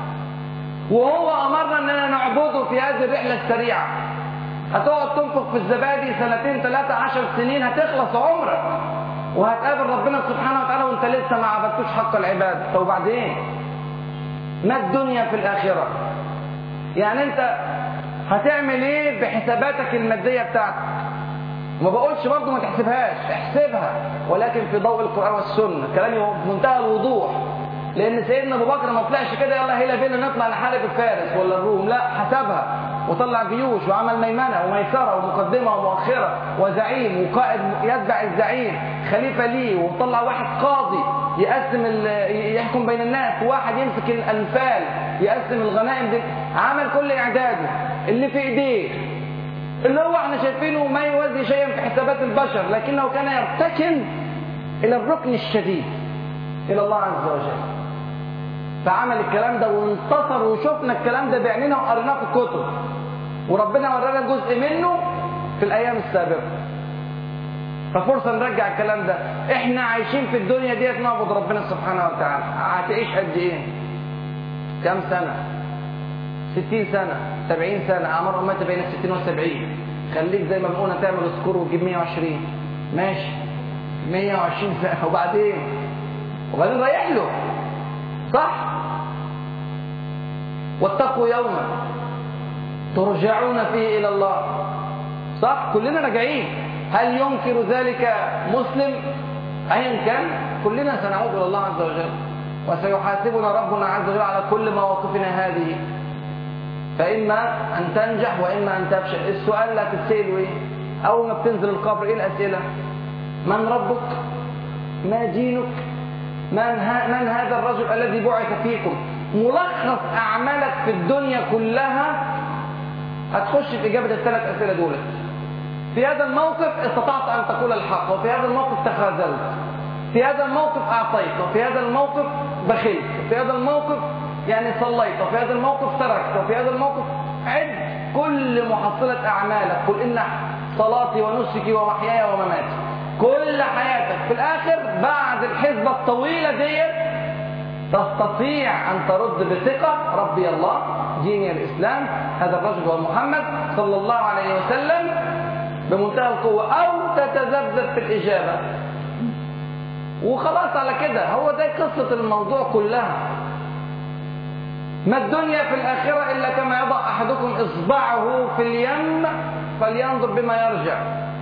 Speaker 1: وهو امرنا اننا نعبده في هذه الرحله السريعه هتقعد تنفق في الزبادي سنتين ثلاثة عشر سنين هتخلص عمرك وهتقابل ربنا سبحانه وتعالى وانت لسه ما عبدتوش حق العباد طب وبعدين ما الدنيا في الآخرة يعني انت هتعمل ايه بحساباتك المادية بتاعتك ما بقولش برضه ما تحسبهاش احسبها ولكن في ضوء القرآن والسنة كلامي بمنتهى الوضوح لأن سيدنا أبو بكر ما طلعش كده يلا هيلا بينا نطلع نحارب الفارس ولا الروم لا حسبها وطلع جيوش وعمل ميمنة وميسرة ومقدمة ومؤخرة وزعيم وقائد يتبع الزعيم خليفة ليه وطلع واحد قاضي يقسم يحكم بين الناس واحد يمسك الأنفال يقسم الغنائم دي عمل كل إعداده اللي في إيديه اللي هو احنا شايفينه ما يوازي شيئا في حسابات البشر لكنه كان يرتكن إلى الركن الشديد إلى الله عز وجل فعمل الكلام ده وانتصر وشفنا الكلام ده بعيننا وقريناه في الكتب وربنا ورانا جزء منه في الايام السابقه ففرصه نرجع الكلام ده احنا عايشين في الدنيا ديت نعبد ربنا سبحانه وتعالى هتعيش قد ايه كم سنه ستين سنة سبعين سنة أعمار أمتي بين الستين والسبعين خليك زي ما بنقول تعمل سكور وتجيب 120 ماشي 120 سنة وبعدين وبعدين رايح له صح واتقوا يوما ترجعون فيه إلى الله صح كلنا راجعين هل ينكر ذلك مسلم ايا كان كلنا سنعود الى الله عز وجل وسيحاسبنا ربنا عز وجل على كل مواقفنا هذه فاما ان تنجح واما ان تفشل السؤال اللي هتتساله ايه اول ما بتنزل القبر ايه الاسئله من ربك ما دينك من, ها من هذا الرجل الذي بعث فيكم ملخص اعمالك في الدنيا كلها هتخش في اجابه الثلاث اسئله دول في هذا الموقف استطعت ان تقول الحق وفي هذا الموقف تخاذلت في هذا الموقف اعطيت وفي هذا الموقف بخلت وفي هذا الموقف يعني صليت وفي هذا الموقف تركت وفي هذا الموقف عد كل محصلة أعمالك قل إن صلاتي ونسكي ومحياي ومماتي كل حياتك في الآخر بعد الحسبة الطويلة ديت تستطيع أن ترد بثقة ربي الله ديني الإسلام هذا الرجل هو محمد صلى الله عليه وسلم بمنتهى القوة أو تتذبذب في الإجابة وخلاص على كده هو ده قصة الموضوع كلها ما الدنيا في الآخرة إلا كما يضع أحدكم إصبعه في اليم فلينظر بما يرجع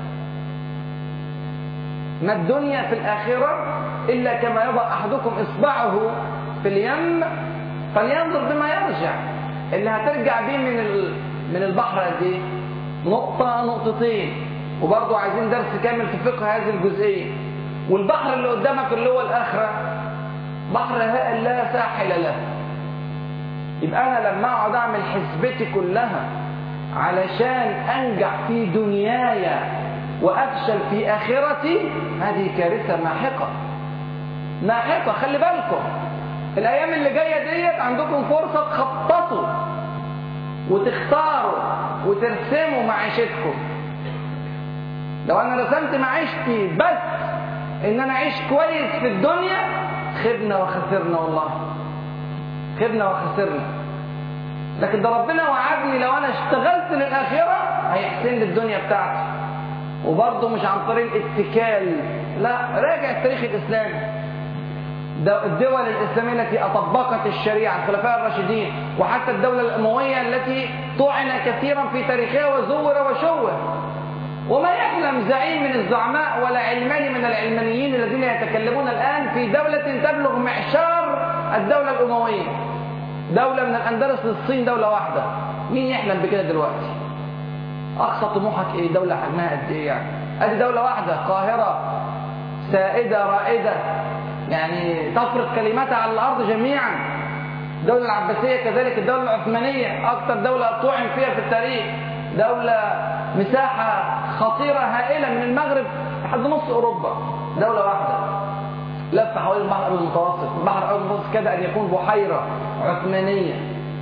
Speaker 1: ما الدنيا في الآخرة إلا كما يضع أحدكم إصبعه في اليم فلينظر بما يرجع اللي هترجع بيه من من البحر قد ايه؟ نقطة نقطتين وبرضه عايزين درس كامل في فقه هذه الجزئية والبحر اللي قدامك اللي هو الآخرة بحر لا ساحل له يبقى أنا لما أقعد أعمل حسبتي كلها علشان أنجح في دنياي وأفشل في آخرتي هذه كارثة ماحقة ماحقة خلي بالكم الأيام اللي جاية ديت عندكم فرصة تخططوا وتختاروا وترسموا معيشتكم لو أنا رسمت معيشتي بس إن أنا أعيش كويس في الدنيا خبنا وخسرنا والله خبنا وخسرنا لكن ده ربنا وعدني لو انا اشتغلت للاخره هيحسن لي الدنيا بتاعتي وبرضه مش عن طريق الاتكال لا راجع التاريخ الاسلامي الدول الاسلاميه التي اطبقت الشريعه الخلفاء الراشدين وحتى الدوله الامويه التي طعن كثيرا في تاريخها وزور وشوه وما يحلم زعيم من الزعماء ولا علماني من العلمانيين الذين يتكلمون الان في دوله تبلغ معشار الدولة الأموية دولة من الأندلس للصين دولة واحدة مين يحلم بكده دلوقتي أقصى طموحك إيه دولة حجمها قد إيه يعني أدي دولة واحدة قاهرة سائدة رائدة يعني تفرض كلماتها على الأرض جميعا الدولة العباسية كذلك الدولة العثمانية أكثر دولة طعن فيها في التاريخ دولة مساحة خطيرة هائلة من المغرب لحد نص أوروبا دولة واحدة لف حوالين البحر المتوسط البحر الأبيض المتوسط كاد أن يكون بحيرة عثمانية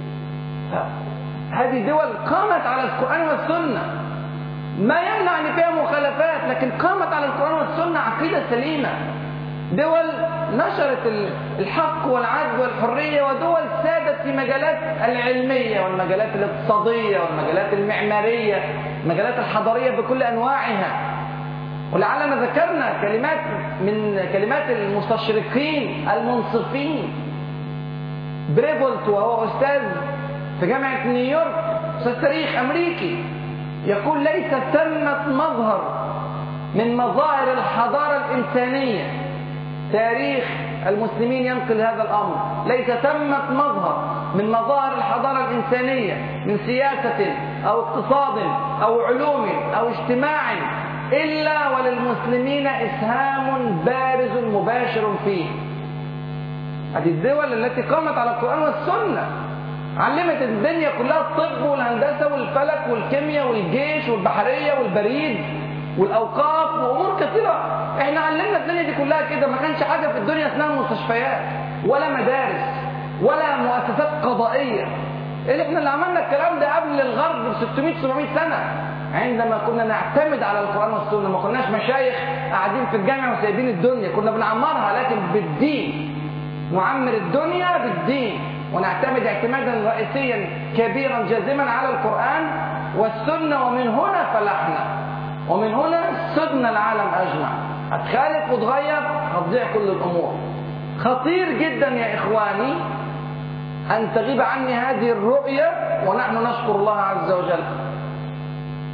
Speaker 1: هذه دول قامت على القرآن والسنة ما يمنع أن فيها مخالفات لكن قامت على القرآن والسنة عقيدة سليمة دول نشرت الحق والعدل والحرية ودول سادت في مجالات العلمية والمجالات الاقتصادية والمجالات المعمارية المجالات الحضارية بكل أنواعها ولعلنا ذكرنا كلمات من كلمات المستشرقين المنصفين بريفولت وهو أستاذ في جامعة نيويورك أستاذ تاريخ أمريكي يقول ليس ثمة مظهر من مظاهر الحضارة الإنسانية تاريخ المسلمين ينقل هذا الأمر ليس ثمة مظهر من مظاهر الحضارة الإنسانية من سياسة أو اقتصاد أو علوم أو اجتماع إلا وللمسلمين إسهام بارز مباشر فيه هذه الدول التي قامت على القرآن والسنة علمت الدنيا كلها الطب والهندسة والفلك والكيمياء والجيش والبحرية والبريد والأوقاف وأمور كثيرة احنا علمنا الدنيا دي كلها كده ما كانش حاجة في الدنيا اسمها مستشفيات ولا مدارس ولا مؤسسات قضائية اللي احنا اللي عملنا الكلام ده قبل الغرب ب 600 700 سنة عندما كنا نعتمد على القرآن والسنة ما كناش مشايخ قاعدين في الجامع وسايبين الدنيا كنا بنعمرها لكن بالدين نعمر الدنيا بالدين ونعتمد اعتمادا رئيسيا كبيرا جازما على القرآن والسنة ومن هنا فلحنا ومن هنا سدنا العالم أجمع هتخالف وتغير هتضيع كل الأمور خطير جدا يا إخواني أن تغيب عني هذه الرؤية ونحن نشكر الله عز وجل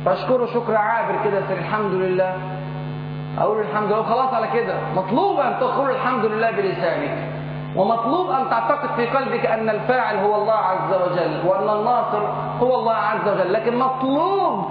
Speaker 1: فاشكره شكر عابر كده سر الحمد لله اقول الحمد لله خلاص على كده مطلوب ان تقول الحمد لله بلسانك ومطلوب ان تعتقد في قلبك ان الفاعل هو الله عز وجل وان الناصر هو الله عز وجل لكن مطلوب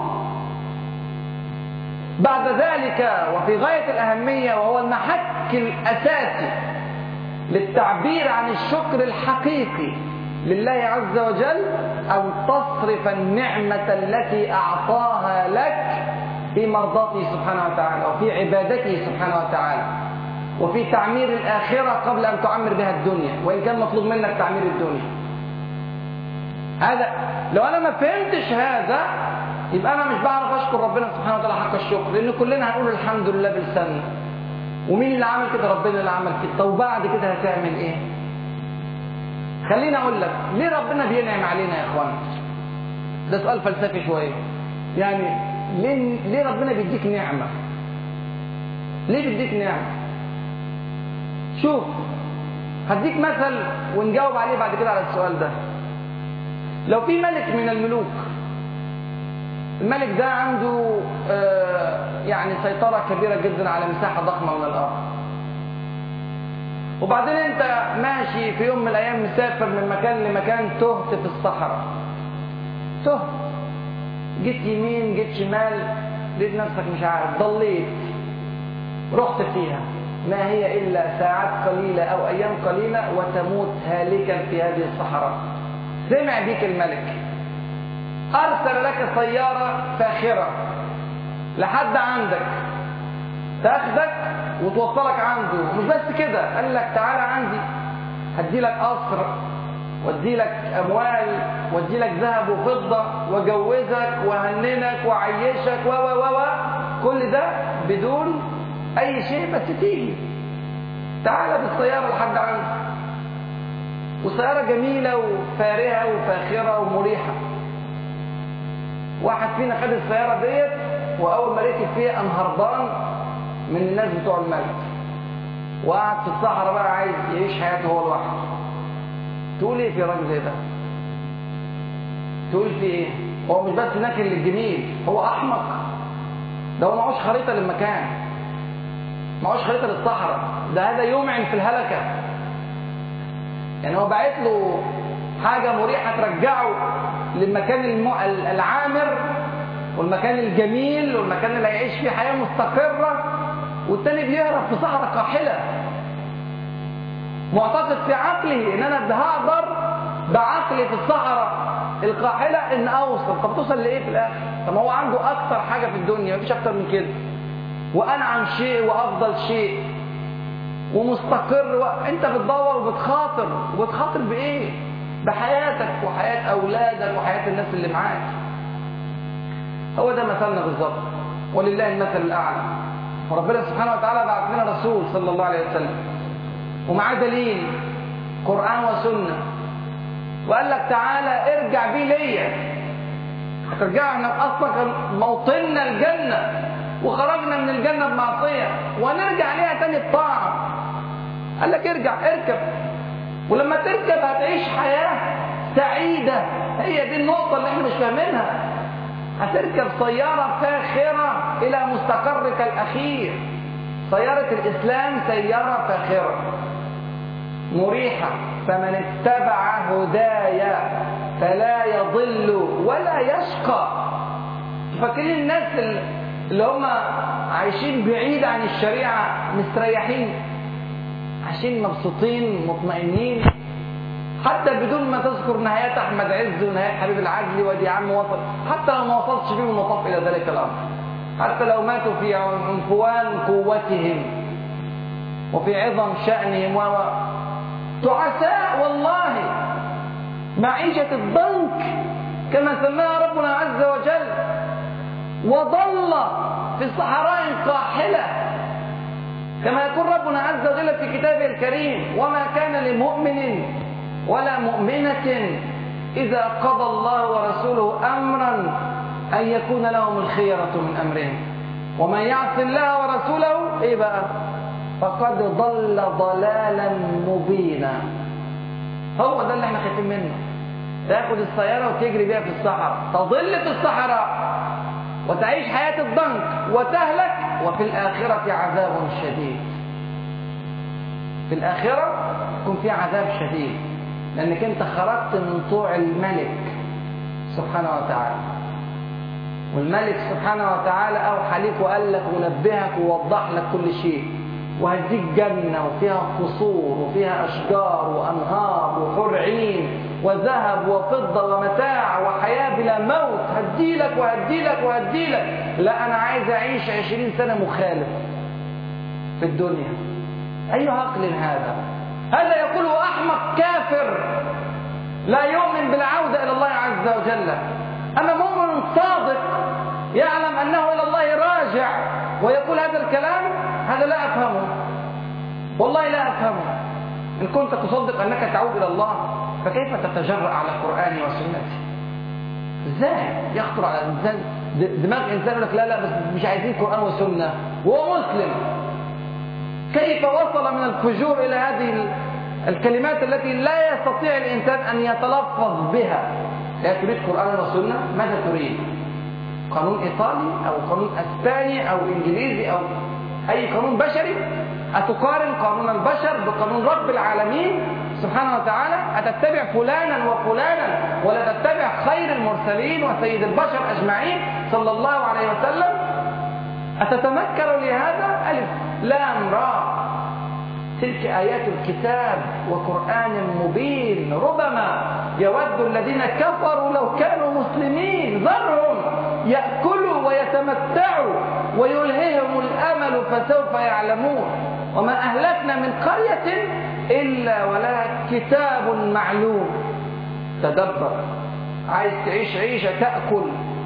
Speaker 1: بعد ذلك وفي غايه الاهميه وهو المحك الاساسي للتعبير عن الشكر الحقيقي لله عز وجل أن تصرف النعمة التي أعطاها لك في مرضاته سبحانه وتعالى وفي عبادته سبحانه وتعالى وفي تعمير الآخرة قبل أن تعمر بها الدنيا وإن كان مطلوب منك تعمير الدنيا هذا لو أنا ما فهمتش هذا يبقى أنا مش بعرف أشكر ربنا سبحانه وتعالى حق الشكر لأن كلنا هنقول الحمد لله بلساننا ومين اللي عمل كده ربنا اللي عمل كده طب وبعد كده هتعمل ايه خليني اقول لك ليه ربنا بينعم علينا يا اخوان ده سؤال فلسفي شويه يعني ليه ليه ربنا بيديك نعمه ليه بيديك نعمه شوف هديك مثل ونجاوب عليه بعد كده على السؤال ده لو في ملك من الملوك الملك ده عنده آه يعني سيطرة كبيرة جدا على مساحة ضخمة من الأرض وبعدين انت ماشي في يوم من الايام مسافر من مكان لمكان تهت في الصحراء تهت جيت يمين جيت شمال لقيت نفسك مش عارف ضليت رحت فيها ما هي الا ساعات قليله او ايام قليله وتموت هالكا في هذه الصحراء سمع بيك الملك ارسل لك سياره فاخره لحد عندك تاخدك وتوصلك عنده مش بس كده قال لك تعالى عندي هدي لك قصر وادي لك اموال وادي لك ذهب وفضه واجوزك واهننك واعيشك و و و كل ده بدون اي شيء بس تيجي تعالى بالسياره لحد عندي وسياره جميله وفارهه وفاخره ومريحه واحد فينا خد السياره ديت واول ما ركب فيها قام هربان من الناس بتوع الملك وقعد في الصحراء بقى عايز يعيش حياته هو لوحده تقول ايه في راجل زي ده تقول في ايه هو مش بس ناكل للجميل هو احمق ده هو معهوش خريطه للمكان معهوش خريطه للصحراء ده هذا يمعن في الهلكه يعني هو باعت له حاجه مريحه ترجعه للمكان الم... العامر والمكان الجميل والمكان اللي هيعيش فيه حياه مستقره والتاني بيهرب في صحراء قاحله معتقد في عقله ان انا هقدر بعقلي في الصحراء القاحله ان اوصل طب توصل لايه في الاخر طب هو عنده اكتر حاجه في الدنيا مفيش اكتر من كده وانعم شيء وافضل شيء ومستقر و... انت بتدور وبتخاطر وبتخاطر بايه بحياتك وحياه اولادك وحياه الناس اللي معاك هو ده مثلنا بالظبط ولله المثل الاعلى وربنا سبحانه وتعالى بعث لنا رسول صلى الله عليه وسلم ومعاه دليل قران وسنه وقال لك تعالى ارجع بيه ليا هترجع احنا اصلا كان موطننا الجنه وخرجنا من الجنه بمعصيه ونرجع ليها تاني بطاعه قال لك ارجع اركب ولما تركب هتعيش حياه سعيده هي دي النقطه اللي احنا مش فاهمينها هتركب سياره فاخره الى مستقرك الاخير سياره الاسلام سياره فاخره مريحه فمن اتبع هدايا فلا يضل ولا يشقى فاكرين الناس اللي هم عايشين بعيد عن الشريعه مستريحين عايشين مبسوطين مطمئنين حتى بدون ما تذكر نهايات احمد عز ونهايات حبيب العدل ودي عم وصل حتى لو ما وصلتش بيهم المطاف الى ذلك الامر حتى لو ماتوا في عنفوان قوتهم وفي عظم شانهم و تعساء والله معيشة الضنك كما سماها ربنا عز وجل وضل في صحراء قاحلة كما يقول ربنا عز وجل في كتابه الكريم وما كان لمؤمن ولا مؤمنة إذا قضى الله ورسوله أمرا أن يكون لهم الخيرة من أمرهم ومن يعص الله ورسوله إيه بقى فقد ضل ضلالا مبينا هو ده اللي احنا خايفين منه تاخد السيارة وتجري بيها في الصحراء تضل في الصحراء وتعيش حياة الضنك وتهلك وفي الآخرة عذاب شديد في الآخرة يكون في عذاب شديد لأنك أنت خرجت من طوع الملك سبحانه وتعالى والملك سبحانه وتعالى أوحى لك وقال لك ونبهك ووضح لك كل شيء وهديك جنة وفيها قصور وفيها أشجار وأنهار وحور عين وذهب وفضة ومتاع وحياة بلا موت هديلك وهديلك وهديلك لا أنا عايز أعيش عشرين سنة مخالف في الدنيا أي عقل هذا هذا يقوله أحمق كافر لا يؤمن بالعودة إلى الله عز وجل أما مؤمن صادق يعلم أنه إلى الله راجع ويقول هذا الكلام هذا لا أفهمه والله لا أفهمه إن كنت تصدق أنك تعود إلى الله فكيف تتجرأ على القرآن وسنته ازاي يخطر على الانسان دماغ انسان يقول لك لا لا بس مش عايزين قران وسنه وهو مسلم كيف وصل من الفجور الى هذه الكلمات التي لا يستطيع الانسان ان يتلفظ بها لا تريد قران وسنه ماذا تريد قانون ايطالي او قانون اسباني او انجليزي او اي قانون بشري اتقارن قانون البشر بقانون رب العالمين سبحانه وتعالى أتتبع فلانا وفلانا ولا تتبع خير المرسلين وسيد البشر أجمعين صلى الله عليه وسلم أتتمكن لهذا ألف لام را تلك آيات الكتاب وقرآن مبين ربما يود الذين كفروا لو كانوا مسلمين ذرهم يأكلوا ويتمتعوا ويلههم الأمل فسوف يعلمون وما أهلكنا من قرية إلا ولها كتاب معلوم تدبر عايز تعيش عيشة تأكل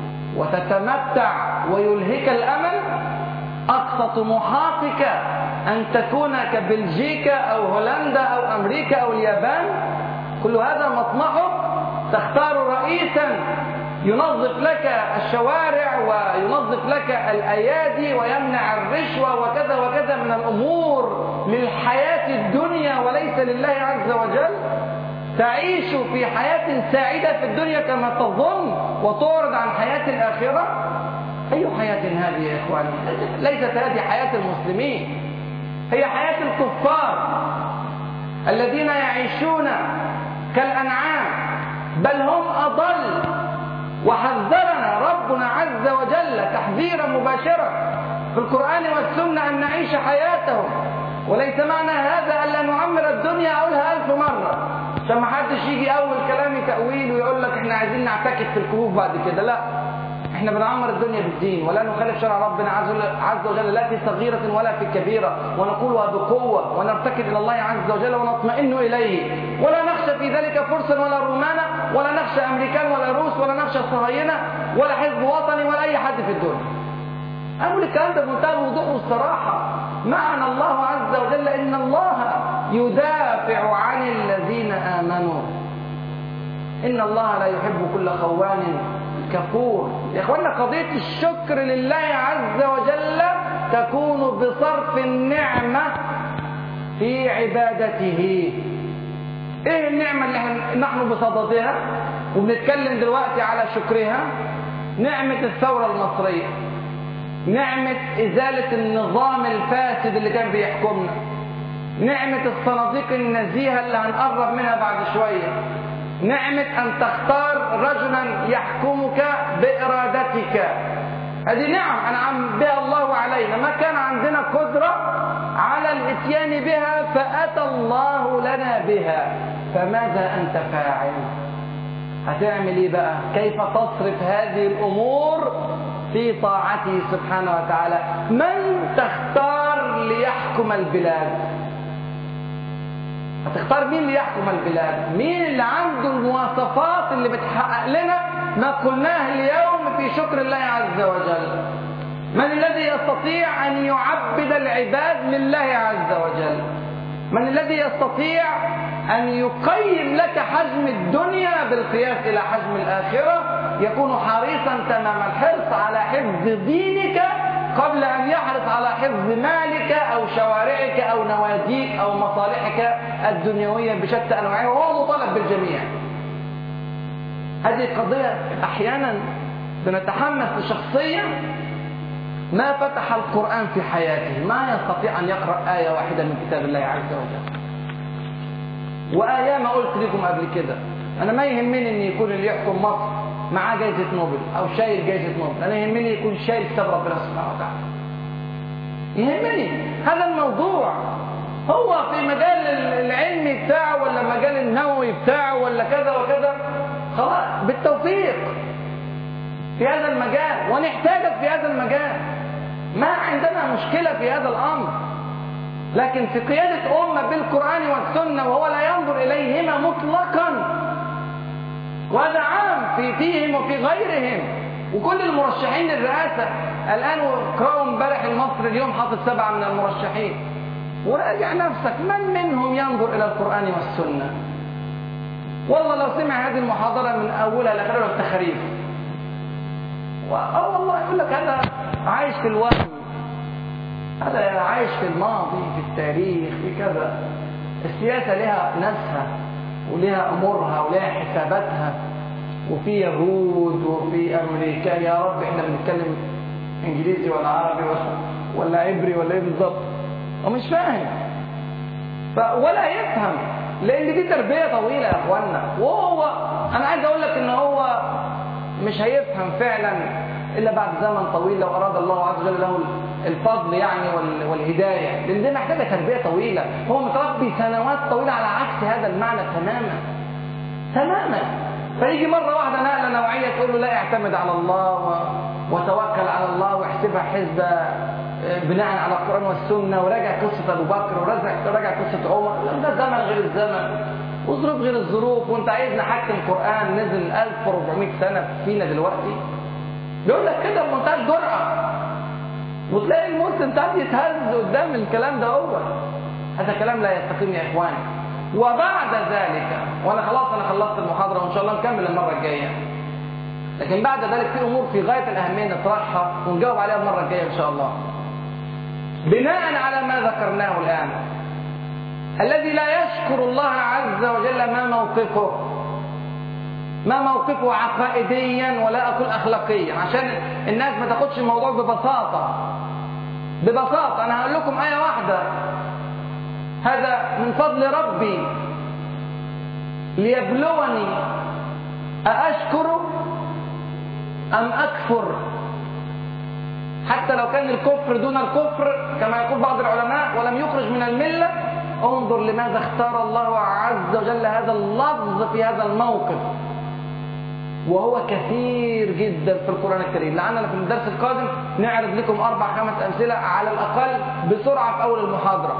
Speaker 1: وتتمتع ويلهك الأمل أقصى طموحاتك أن تكون كبلجيكا أو هولندا أو أمريكا أو اليابان كل هذا مطمحك تختار رئيسا ينظف لك الشوارع وينظف لك الأيادي ويمنع الرشوة وكذا وكذا من الأمور للحياة الدنيا وليس لله عز وجل تعيش في حياة سعيدة في الدنيا كما تظن وتعرض عن حياة الآخرة أي حياة هذه يا إخواني ليست هذه حياة المسلمين هي حياة الكفار الذين يعيشون كالأنعام بل هم أضل وحذرنا ربنا عز وجل تحذيرا مباشرا في القرآن والسنة أن نعيش حياتهم وليس معنى هذا ألا نعمر الدنيا أقولها ألف مرة عشان ما حدش يجي أول كلامي تأويل ويقول لك إحنا عايزين نعتكف في الكهوف بعد كده لا احنا بنعمر الدنيا بالدين ولا نخالف شرع ربنا عز وجل لا في صغيرة ولا في كبيرة ونقولها بقوة ونرتكب إلى الله عز وجل ونطمئن إليه ولا نخشى في ذلك فرسا ولا رومانا ولا نخشى أمريكان ولا روس ولا نخشى الصهاينة ولا حزب وطني ولا أي حد في الدنيا أقول الكلام ده بمنتهى الوضوح والصراحة معنى الله عز وجل إن الله يدافع عن الذين آمنوا إن الله لا يحب كل خوان كفور يا اخوانا قضية الشكر لله عز وجل تكون بصرف النعمة في عبادته ايه النعمة اللي نحن بصددها وبنتكلم دلوقتي على شكرها نعمة الثورة المصرية نعمة إزالة النظام الفاسد اللي كان بيحكمنا نعمة الصناديق النزيهة اللي هنقرب منها بعد شوية نعمة أن تختار رجلا يحكمك بإرادتك هذه نعم أنعم بها الله علينا ما كان عندنا قدرة على الإتيان بها فأتى الله لنا بها فماذا أنت فاعل هتعمل إيه بقى كيف تصرف هذه الأمور في طاعته سبحانه وتعالى من تختار ليحكم البلاد هتختار مين اللي يحكم البلاد مين اللي عنده المواصفات اللي بتحقق لنا ما قلناه اليوم في شكر الله عز وجل من الذي يستطيع أن يعبد العباد لله عز وجل من الذي يستطيع أن يقيم لك حجم الدنيا بالقياس إلى حجم الآخرة يكون حريصا تمام الحرص على حفظ دينك قبل أن يحرص على حفظ مالك أو شوارعك أو نواديك أو مصالحك الدنيوية بشتى أنواعها وهو مطالب بالجميع هذه قضية أحيانا سنتحمس لشخصية ما فتح القرآن في حياته ما يستطيع أن يقرأ آية واحدة من كتاب الله عز وجل وآية ما قلت لكم قبل كده أنا ما يهمني أن يكون اللي يحكم مصر معاه جائزة نوبل أو شايل جائزة نوبل أنا يهمني يكون شايل كتاب ربنا سبحانه وتعالى يهمني هذا الموضوع هو في مجال العلمي بتاعه ولا مجال النووي بتاعه ولا كذا وكذا خلاص بالتوفيق في هذا المجال ونحتاجك في هذا المجال ما عندنا مشكلة في هذا الأمر لكن في قيادة أمة بالقرآن والسنة وهو لا ينظر إليهما مطلقا وهذا عام في فيهم وفي غيرهم وكل المرشحين للرئاسة الآن اقرأوا امبارح المصري اليوم حاطط سبعة من المرشحين وراجع نفسك من منهم ينظر إلى القرآن والسنة والله لو سمع هذه المحاضرة من أولها لآخرها التخريف اه والله يقول لك هذا عايش في الوهم هذا عايش في الماضي في التاريخ في كذا السياسة لها ناسها ولها أمورها ولها حساباتها وفي يهود وفي أمريكا يا رب احنا بنتكلم إنجليزي ولا عربي ولا, ولا عبري ولا إيه بالظبط هو مش فاهم ولا يفهم لأن دي تربية طويلة يا إخوانا وهو أنا عايز أقول لك إن هو مش هيفهم فعلا إلا بعد زمن طويل لو أراد الله عز وجل له الفضل يعني والهداية لأن دي محتاجة تربية طويلة هو متربي سنوات طويلة على عكس هذا المعنى تماما تماما فيجي مرة واحدة نقلة نوعية تقول له لا اعتمد على الله وتوكل على الله واحسبها حسبة بناء على القرآن والسنة وراجع قصة أبو بكر وراجع قصة عمر ده زمن غير الزمن وظروف غير الظروف وانت عايزنا نحكم قرآن نزل 1400 سنة فينا دلوقتي بيقول لك كده بمنتهى الجرأة وتلاقي المسلم ساعات يتهز قدام الكلام ده هو هذا كلام لا يستقيم يا اخواني وبعد ذلك وانا خلاص انا خلصت المحاضره وان شاء الله نكمل المره الجايه لكن بعد ذلك في امور في غايه الاهميه نطرحها ونجاوب عليها المره الجايه ان شاء الله بناء على ما ذكرناه الان الذي لا يشكر الله عز وجل ما موقفه ما موقفه عقائديا ولا اقول اخلاقيا عشان الناس ما تاخدش الموضوع ببساطه ببساطه انا هقول لكم ايه واحده هذا من فضل ربي ليبلوني أأشكر أم أكفر حتى لو كان الكفر دون الكفر كما يقول بعض العلماء ولم يخرج من الملة انظر لماذا اختار الله عز وجل هذا اللفظ في هذا الموقف وهو كثير جدا في القرآن الكريم لعلنا في الدرس القادم نعرض لكم أربع خمس أمثلة على الأقل بسرعة في أول المحاضرة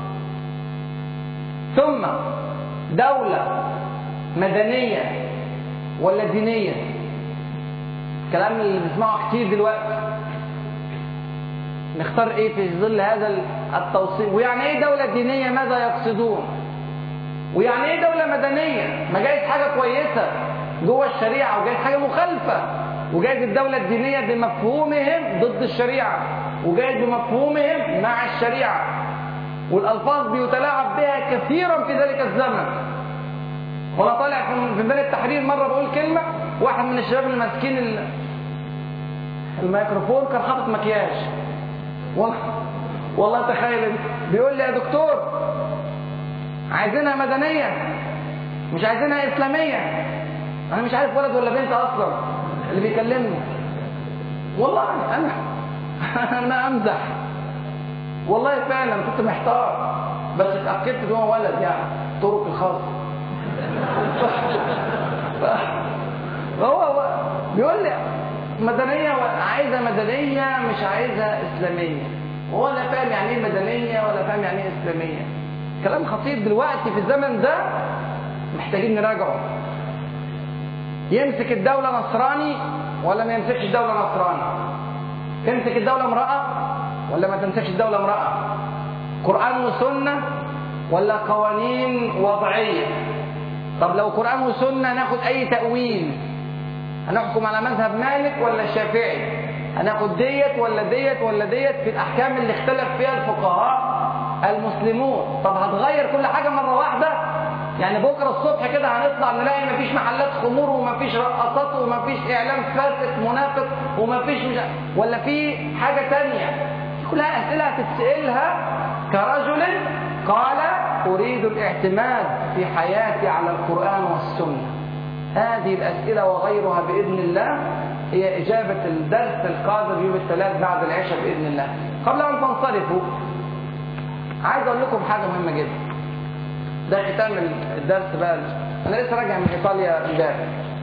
Speaker 1: ثم دولة مدنية ولا دينية الكلام اللي بنسمعه كتير دلوقتي نختار ايه في ظل هذا التوصيف ويعني ايه دولة دينية ماذا يقصدون ويعني ايه دولة مدنية ما جايز حاجة كويسة جوه الشريعة وجايز حاجة مخالفة وجايز الدولة الدينية بمفهومهم ضد الشريعة وجايز بمفهومهم مع الشريعة والألفاظ بيتلاعب بها كثيرا في ذلك الزمن وانا طالع في ميدان التحرير مرة بقول كلمة واحد من الشباب اللي ماسكين الميكروفون كان حاطط مكياج والله والله تخيل بيقول لي يا دكتور عايزينها مدنية مش عايزينها إسلامية أنا مش عارف ولد ولا بنت أصلا اللي بيكلمني والله أنا أنا أمزح والله فعلا كنت محتار بس اتأكدت ان هو ولد يعني طرق الخاصة فهو بيقول لي مدنية عايزة مدنية مش عايزة إسلامية وهو لا فاهم يعني ايه مدنية ولا فاهم يعني ايه إسلامية كلام خطير دلوقتي في الزمن ده محتاجين نراجعه يمسك الدولة نصراني ولا ما يمسكش الدولة نصراني تمسك الدولة امرأة ولا ما تمسكش الدولة امرأة قرآن وسنة ولا قوانين وضعية طب لو قرآن وسنة ناخد أي تأويل هنحكم على مذهب مالك ولا الشافعي هناخد ديت ولا ديت ولا ديت في الأحكام اللي اختلف فيها الفقهاء المسلمون طب هتغير كل حاجة مرة واحدة يعني بكره الصبح كده هنطلع نلاقي مفيش محلات خمور ومفيش رقصات ومفيش اعلام فاسد منافق ومفيش مش ولا في حاجه تانية دي كلها اسئله هتتسالها كرجل قال اريد الاعتماد في حياتي على القران والسنه هذه الاسئله وغيرها باذن الله هي اجابه الدرس القادم يوم الثلاث بعد العشاء باذن الله قبل ان تنصرفوا عايز اقول لكم حاجه مهمه جدا ده ختام الدرس بقى انا لسه راجع من ايطاليا امبارح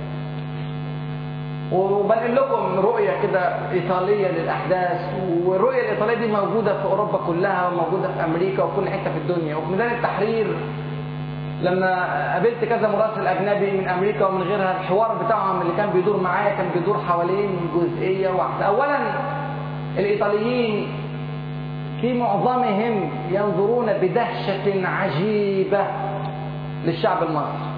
Speaker 1: وبنقل لكم رؤية كده إيطالية للأحداث والرؤية الإيطالية دي موجودة في أوروبا كلها وموجودة في أمريكا وفي كل حتة في الدنيا وفي ميدان التحرير لما قابلت كذا مراسل أجنبي من أمريكا ومن غيرها الحوار بتاعهم اللي كان بيدور معايا كان بيدور حوالين جزئية واحدة أولا الإيطاليين في معظمهم ينظرون بدهشة عجيبة للشعب المصري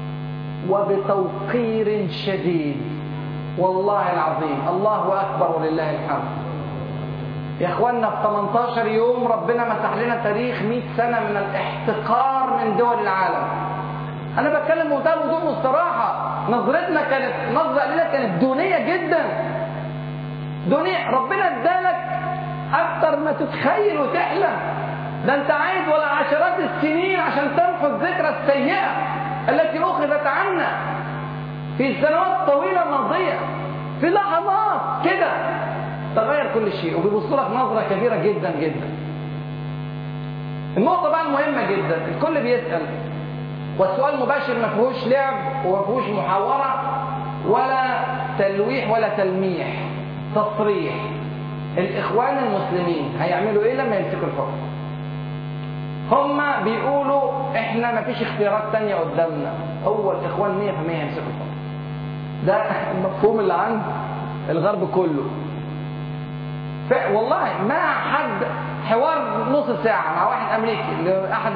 Speaker 1: وبتوقير شديد والله العظيم الله أكبر ولله الحمد يا اخوانا في 18 يوم ربنا مسح لنا تاريخ 100 سنة من الاحتقار من دول العالم أنا بتكلم بمنتهى الوضوح والصراحة نظرتنا كانت نظرة علينا كانت دونية جدا دونية ربنا ادالك أكتر ما تتخيل وتحلم ده أنت عايز ولا عشرات السنين عشان تمحو الذكرى السيئة التي أخذت عنا في السنوات الطويلة الماضية في لحظات كده تغير كل شيء وبيبص لك نظرة كبيرة جدا جدا النقطة بقى المهمة جدا الكل بيسأل والسؤال مباشر ما فيهوش لعب وما فيهوش محاورة ولا تلويح ولا تلميح تصريح الإخوان المسلمين هيعملوا إيه لما يمسكوا الحكم هم بيقولوا إحنا ما فيش اختيارات تانية قدامنا هو الإخوان 100% هيمسكوا الحكم ده المفهوم اللي عند الغرب كله ف... والله ما حد حوار نص ساعة مع واحد أمريكي لأحد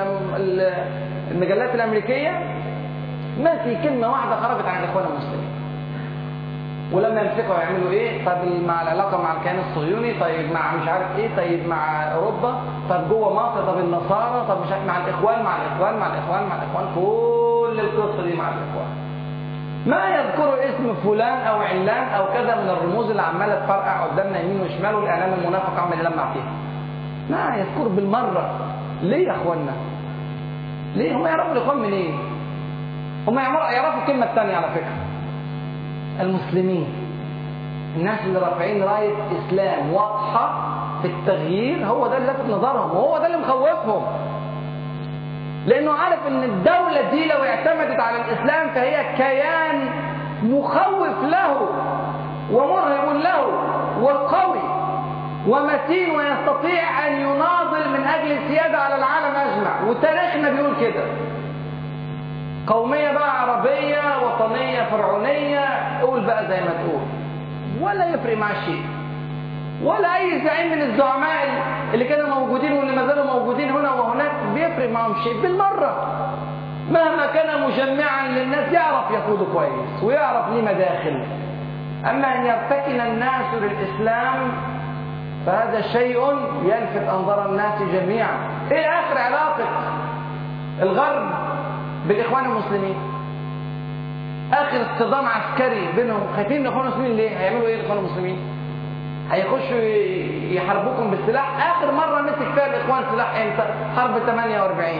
Speaker 1: المجلات الأمريكية ما في كلمة واحدة خرجت عن الإخوان المسلمين ولما يمسكوا يعملوا ايه طب مع العلاقه مع الكيان الصهيوني طيب مع مش عارف ايه طيب مع اوروبا طب جوه مصر طب النصارى طب مش عارف مع الاخوان مع الاخوان مع الاخوان مع الاخوان كل القصه دي مع الاخوان ما يذكروا اسم فلان او علان او كذا من الرموز اللي عماله تفرقع قدامنا يمين وشمال والاعلام المنافق عمال يلمع فيها ما يذكر بالمره ليه يا اخوانا ليه هم يعرفوا الاخوان منين إيه؟ هم يعرفوا الكلمه الثانيه على فكره المسلمين الناس اللي رافعين رايه اسلام واضحه في التغيير هو ده اللي لافت نظرهم وهو ده اللي مخوفهم لانه عارف ان الدولة دي لو اعتمدت على الاسلام فهي كيان مخوف له ومرهب له وقوي ومتين ويستطيع ان يناضل من اجل السيادة على العالم اجمع وتاريخنا بيقول كده قومية بقى عربية وطنية فرعونية قول بقى زي ما تقول ولا يفرق مع شيء ولا اي زعيم من الزعماء اللي كانوا موجودين واللي ما زالوا موجودين هنا وهناك بيفرق معهم شيء بالمره مهما كان مجمعا للناس يعرف يقود كويس ويعرف ليه مداخل اما ان يرتكن الناس للاسلام فهذا شيء يلفت انظار الناس جميعا ايه اخر علاقه الغرب بالاخوان المسلمين اخر اصطدام عسكري بينهم خايفين من الاخوان المسلمين ليه هيعملوا ايه الاخوان المسلمين هيخشوا يحاربوكم بالسلاح اخر مره مسك فيها الاخوان سلاح امتى حرب 48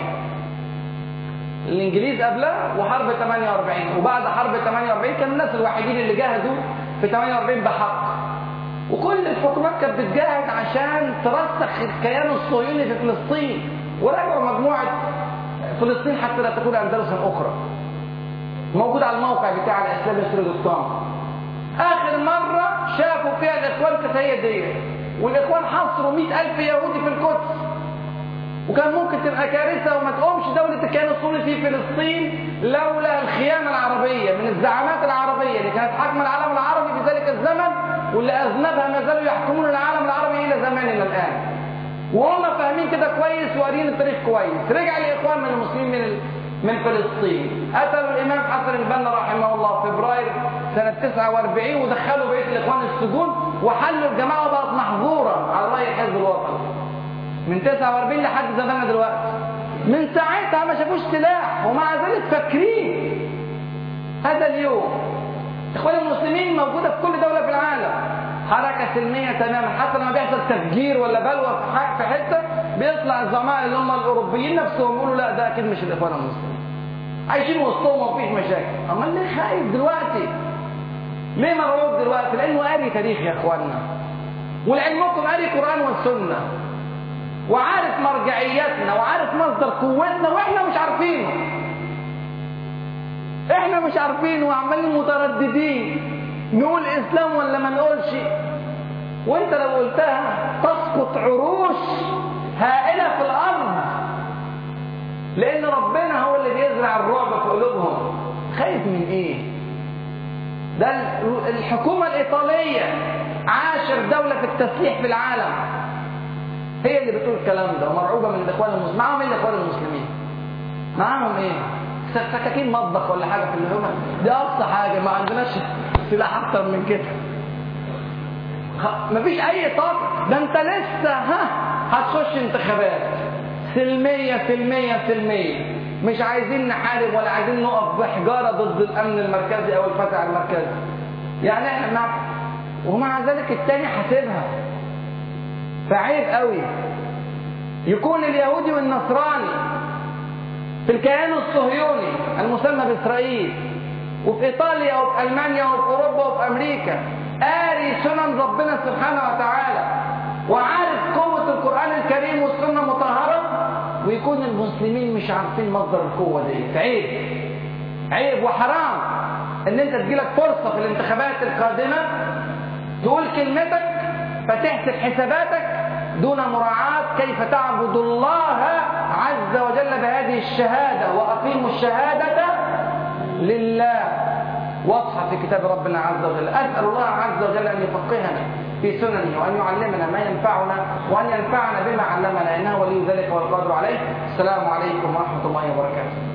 Speaker 1: الانجليز قبلها وحرب 48 وبعد حرب 48 كانوا الناس الوحيدين اللي جاهدوا في 48 بحق وكل الحكومات كانت بتجاهد عشان ترسخ الكيان الصهيوني في فلسطين وراجعوا مجموعه فلسطين حتى لا تكون اندلسا اخرى موجود على الموقع بتاع الاسلام سوري دوت كوم اخر مره شافوا فيها الاخوان كانت هي دي والاخوان حصروا مئة الف يهودي في القدس وكان ممكن تبقى كارثه وما تقومش دوله الكيان الصهيوني في فلسطين لولا الخيانه العربيه من الزعامات العربيه اللي كانت حاكمه العالم العربي في ذلك الزمن واللي اذنبها ما زالوا يحكمون العالم العربي الى زماننا الان وهم فاهمين كده كويس وقارين التاريخ كويس رجع الاخوان من المسلمين من ال... من فلسطين قتلوا الامام حسن البنا رحمه الله في فبراير سنه 49 ودخلوا بقيه الاخوان السجون وحلوا الجماعه وبقت محظوره على راي الحزب الوطني من 49 لحد زماننا دلوقتي من ساعتها ما شافوش سلاح ومع ذلك فاكرين هذا اليوم اخوان المسلمين موجودة في كل دولة في العالم حركة سلمية تماما حتى لما بيحصل تفجير ولا بلوى في حتة بيطلع الزعماء اللي هم الأوروبيين نفسهم يقولوا لا ده أكيد مش الإخوان المسلمين عايشين وسطهم ومفيش مشاكل أمال ليه خايف دلوقتي؟ ليه مرعوب دلوقتي؟ لأنه قاري تاريخ يا إخواننا ولعلمكم قاري قرآن والسنة وعارف مرجعياتنا وعارف مصدر قوتنا واحنا مش عارفينه احنا مش عارفين وعمالين مترددين نقول اسلام ولا ما نقولش وانت لو قلتها تسقط عروش هائله في الارض لان ربنا هو اللي بيزرع الرعب في قلوبهم خايف من ايه ده الحكومه الايطاليه عاشر دوله في التسليح في العالم هي اللي بتقول الكلام ده ومرعوبه من الاخوان المسلمين معاهم ايه الاخوان المسلمين معاهم ايه سكاكين مطبخ ولا حاجه في اللي هم دي اقصى حاجه ما عندناش سلاح اكتر من كده مفيش اي طاقه ده انت لسه ها هتخش انتخابات سلمية سلمية سلمية مش عايزين نحارب ولا عايزين نقف بحجارة ضد الأمن المركزي أو الفتح المركزي يعني احنا مع ومع ذلك التاني حاسبها فعيب قوي يكون اليهودي والنصراني في الكيان الصهيوني المسمى بإسرائيل وفي إيطاليا وفي ألمانيا وفي أوروبا وفي أمريكا قاري سنن ربنا سبحانه وتعالى وعارف قوة القرآن الكريم والسنة المطهرة ويكون المسلمين مش عارفين مصدر القوة دي عيب عيب وحرام ان انت تجيلك فرصة في الانتخابات القادمة تقول كلمتك فتحسب حساباتك دون مراعاة كيف تعبد الله عز وجل بهذه الشهادة وأقيموا الشهادة لله واضحة في كتاب ربنا عز وجل أسأل الله عز وجل أن يفقهنا في سننه وأن يعلمنا ما ينفعنا وأن ينفعنا بما علمنا إنه ولي ذلك والقادر عليه السلام عليكم ورحمة الله وبركاته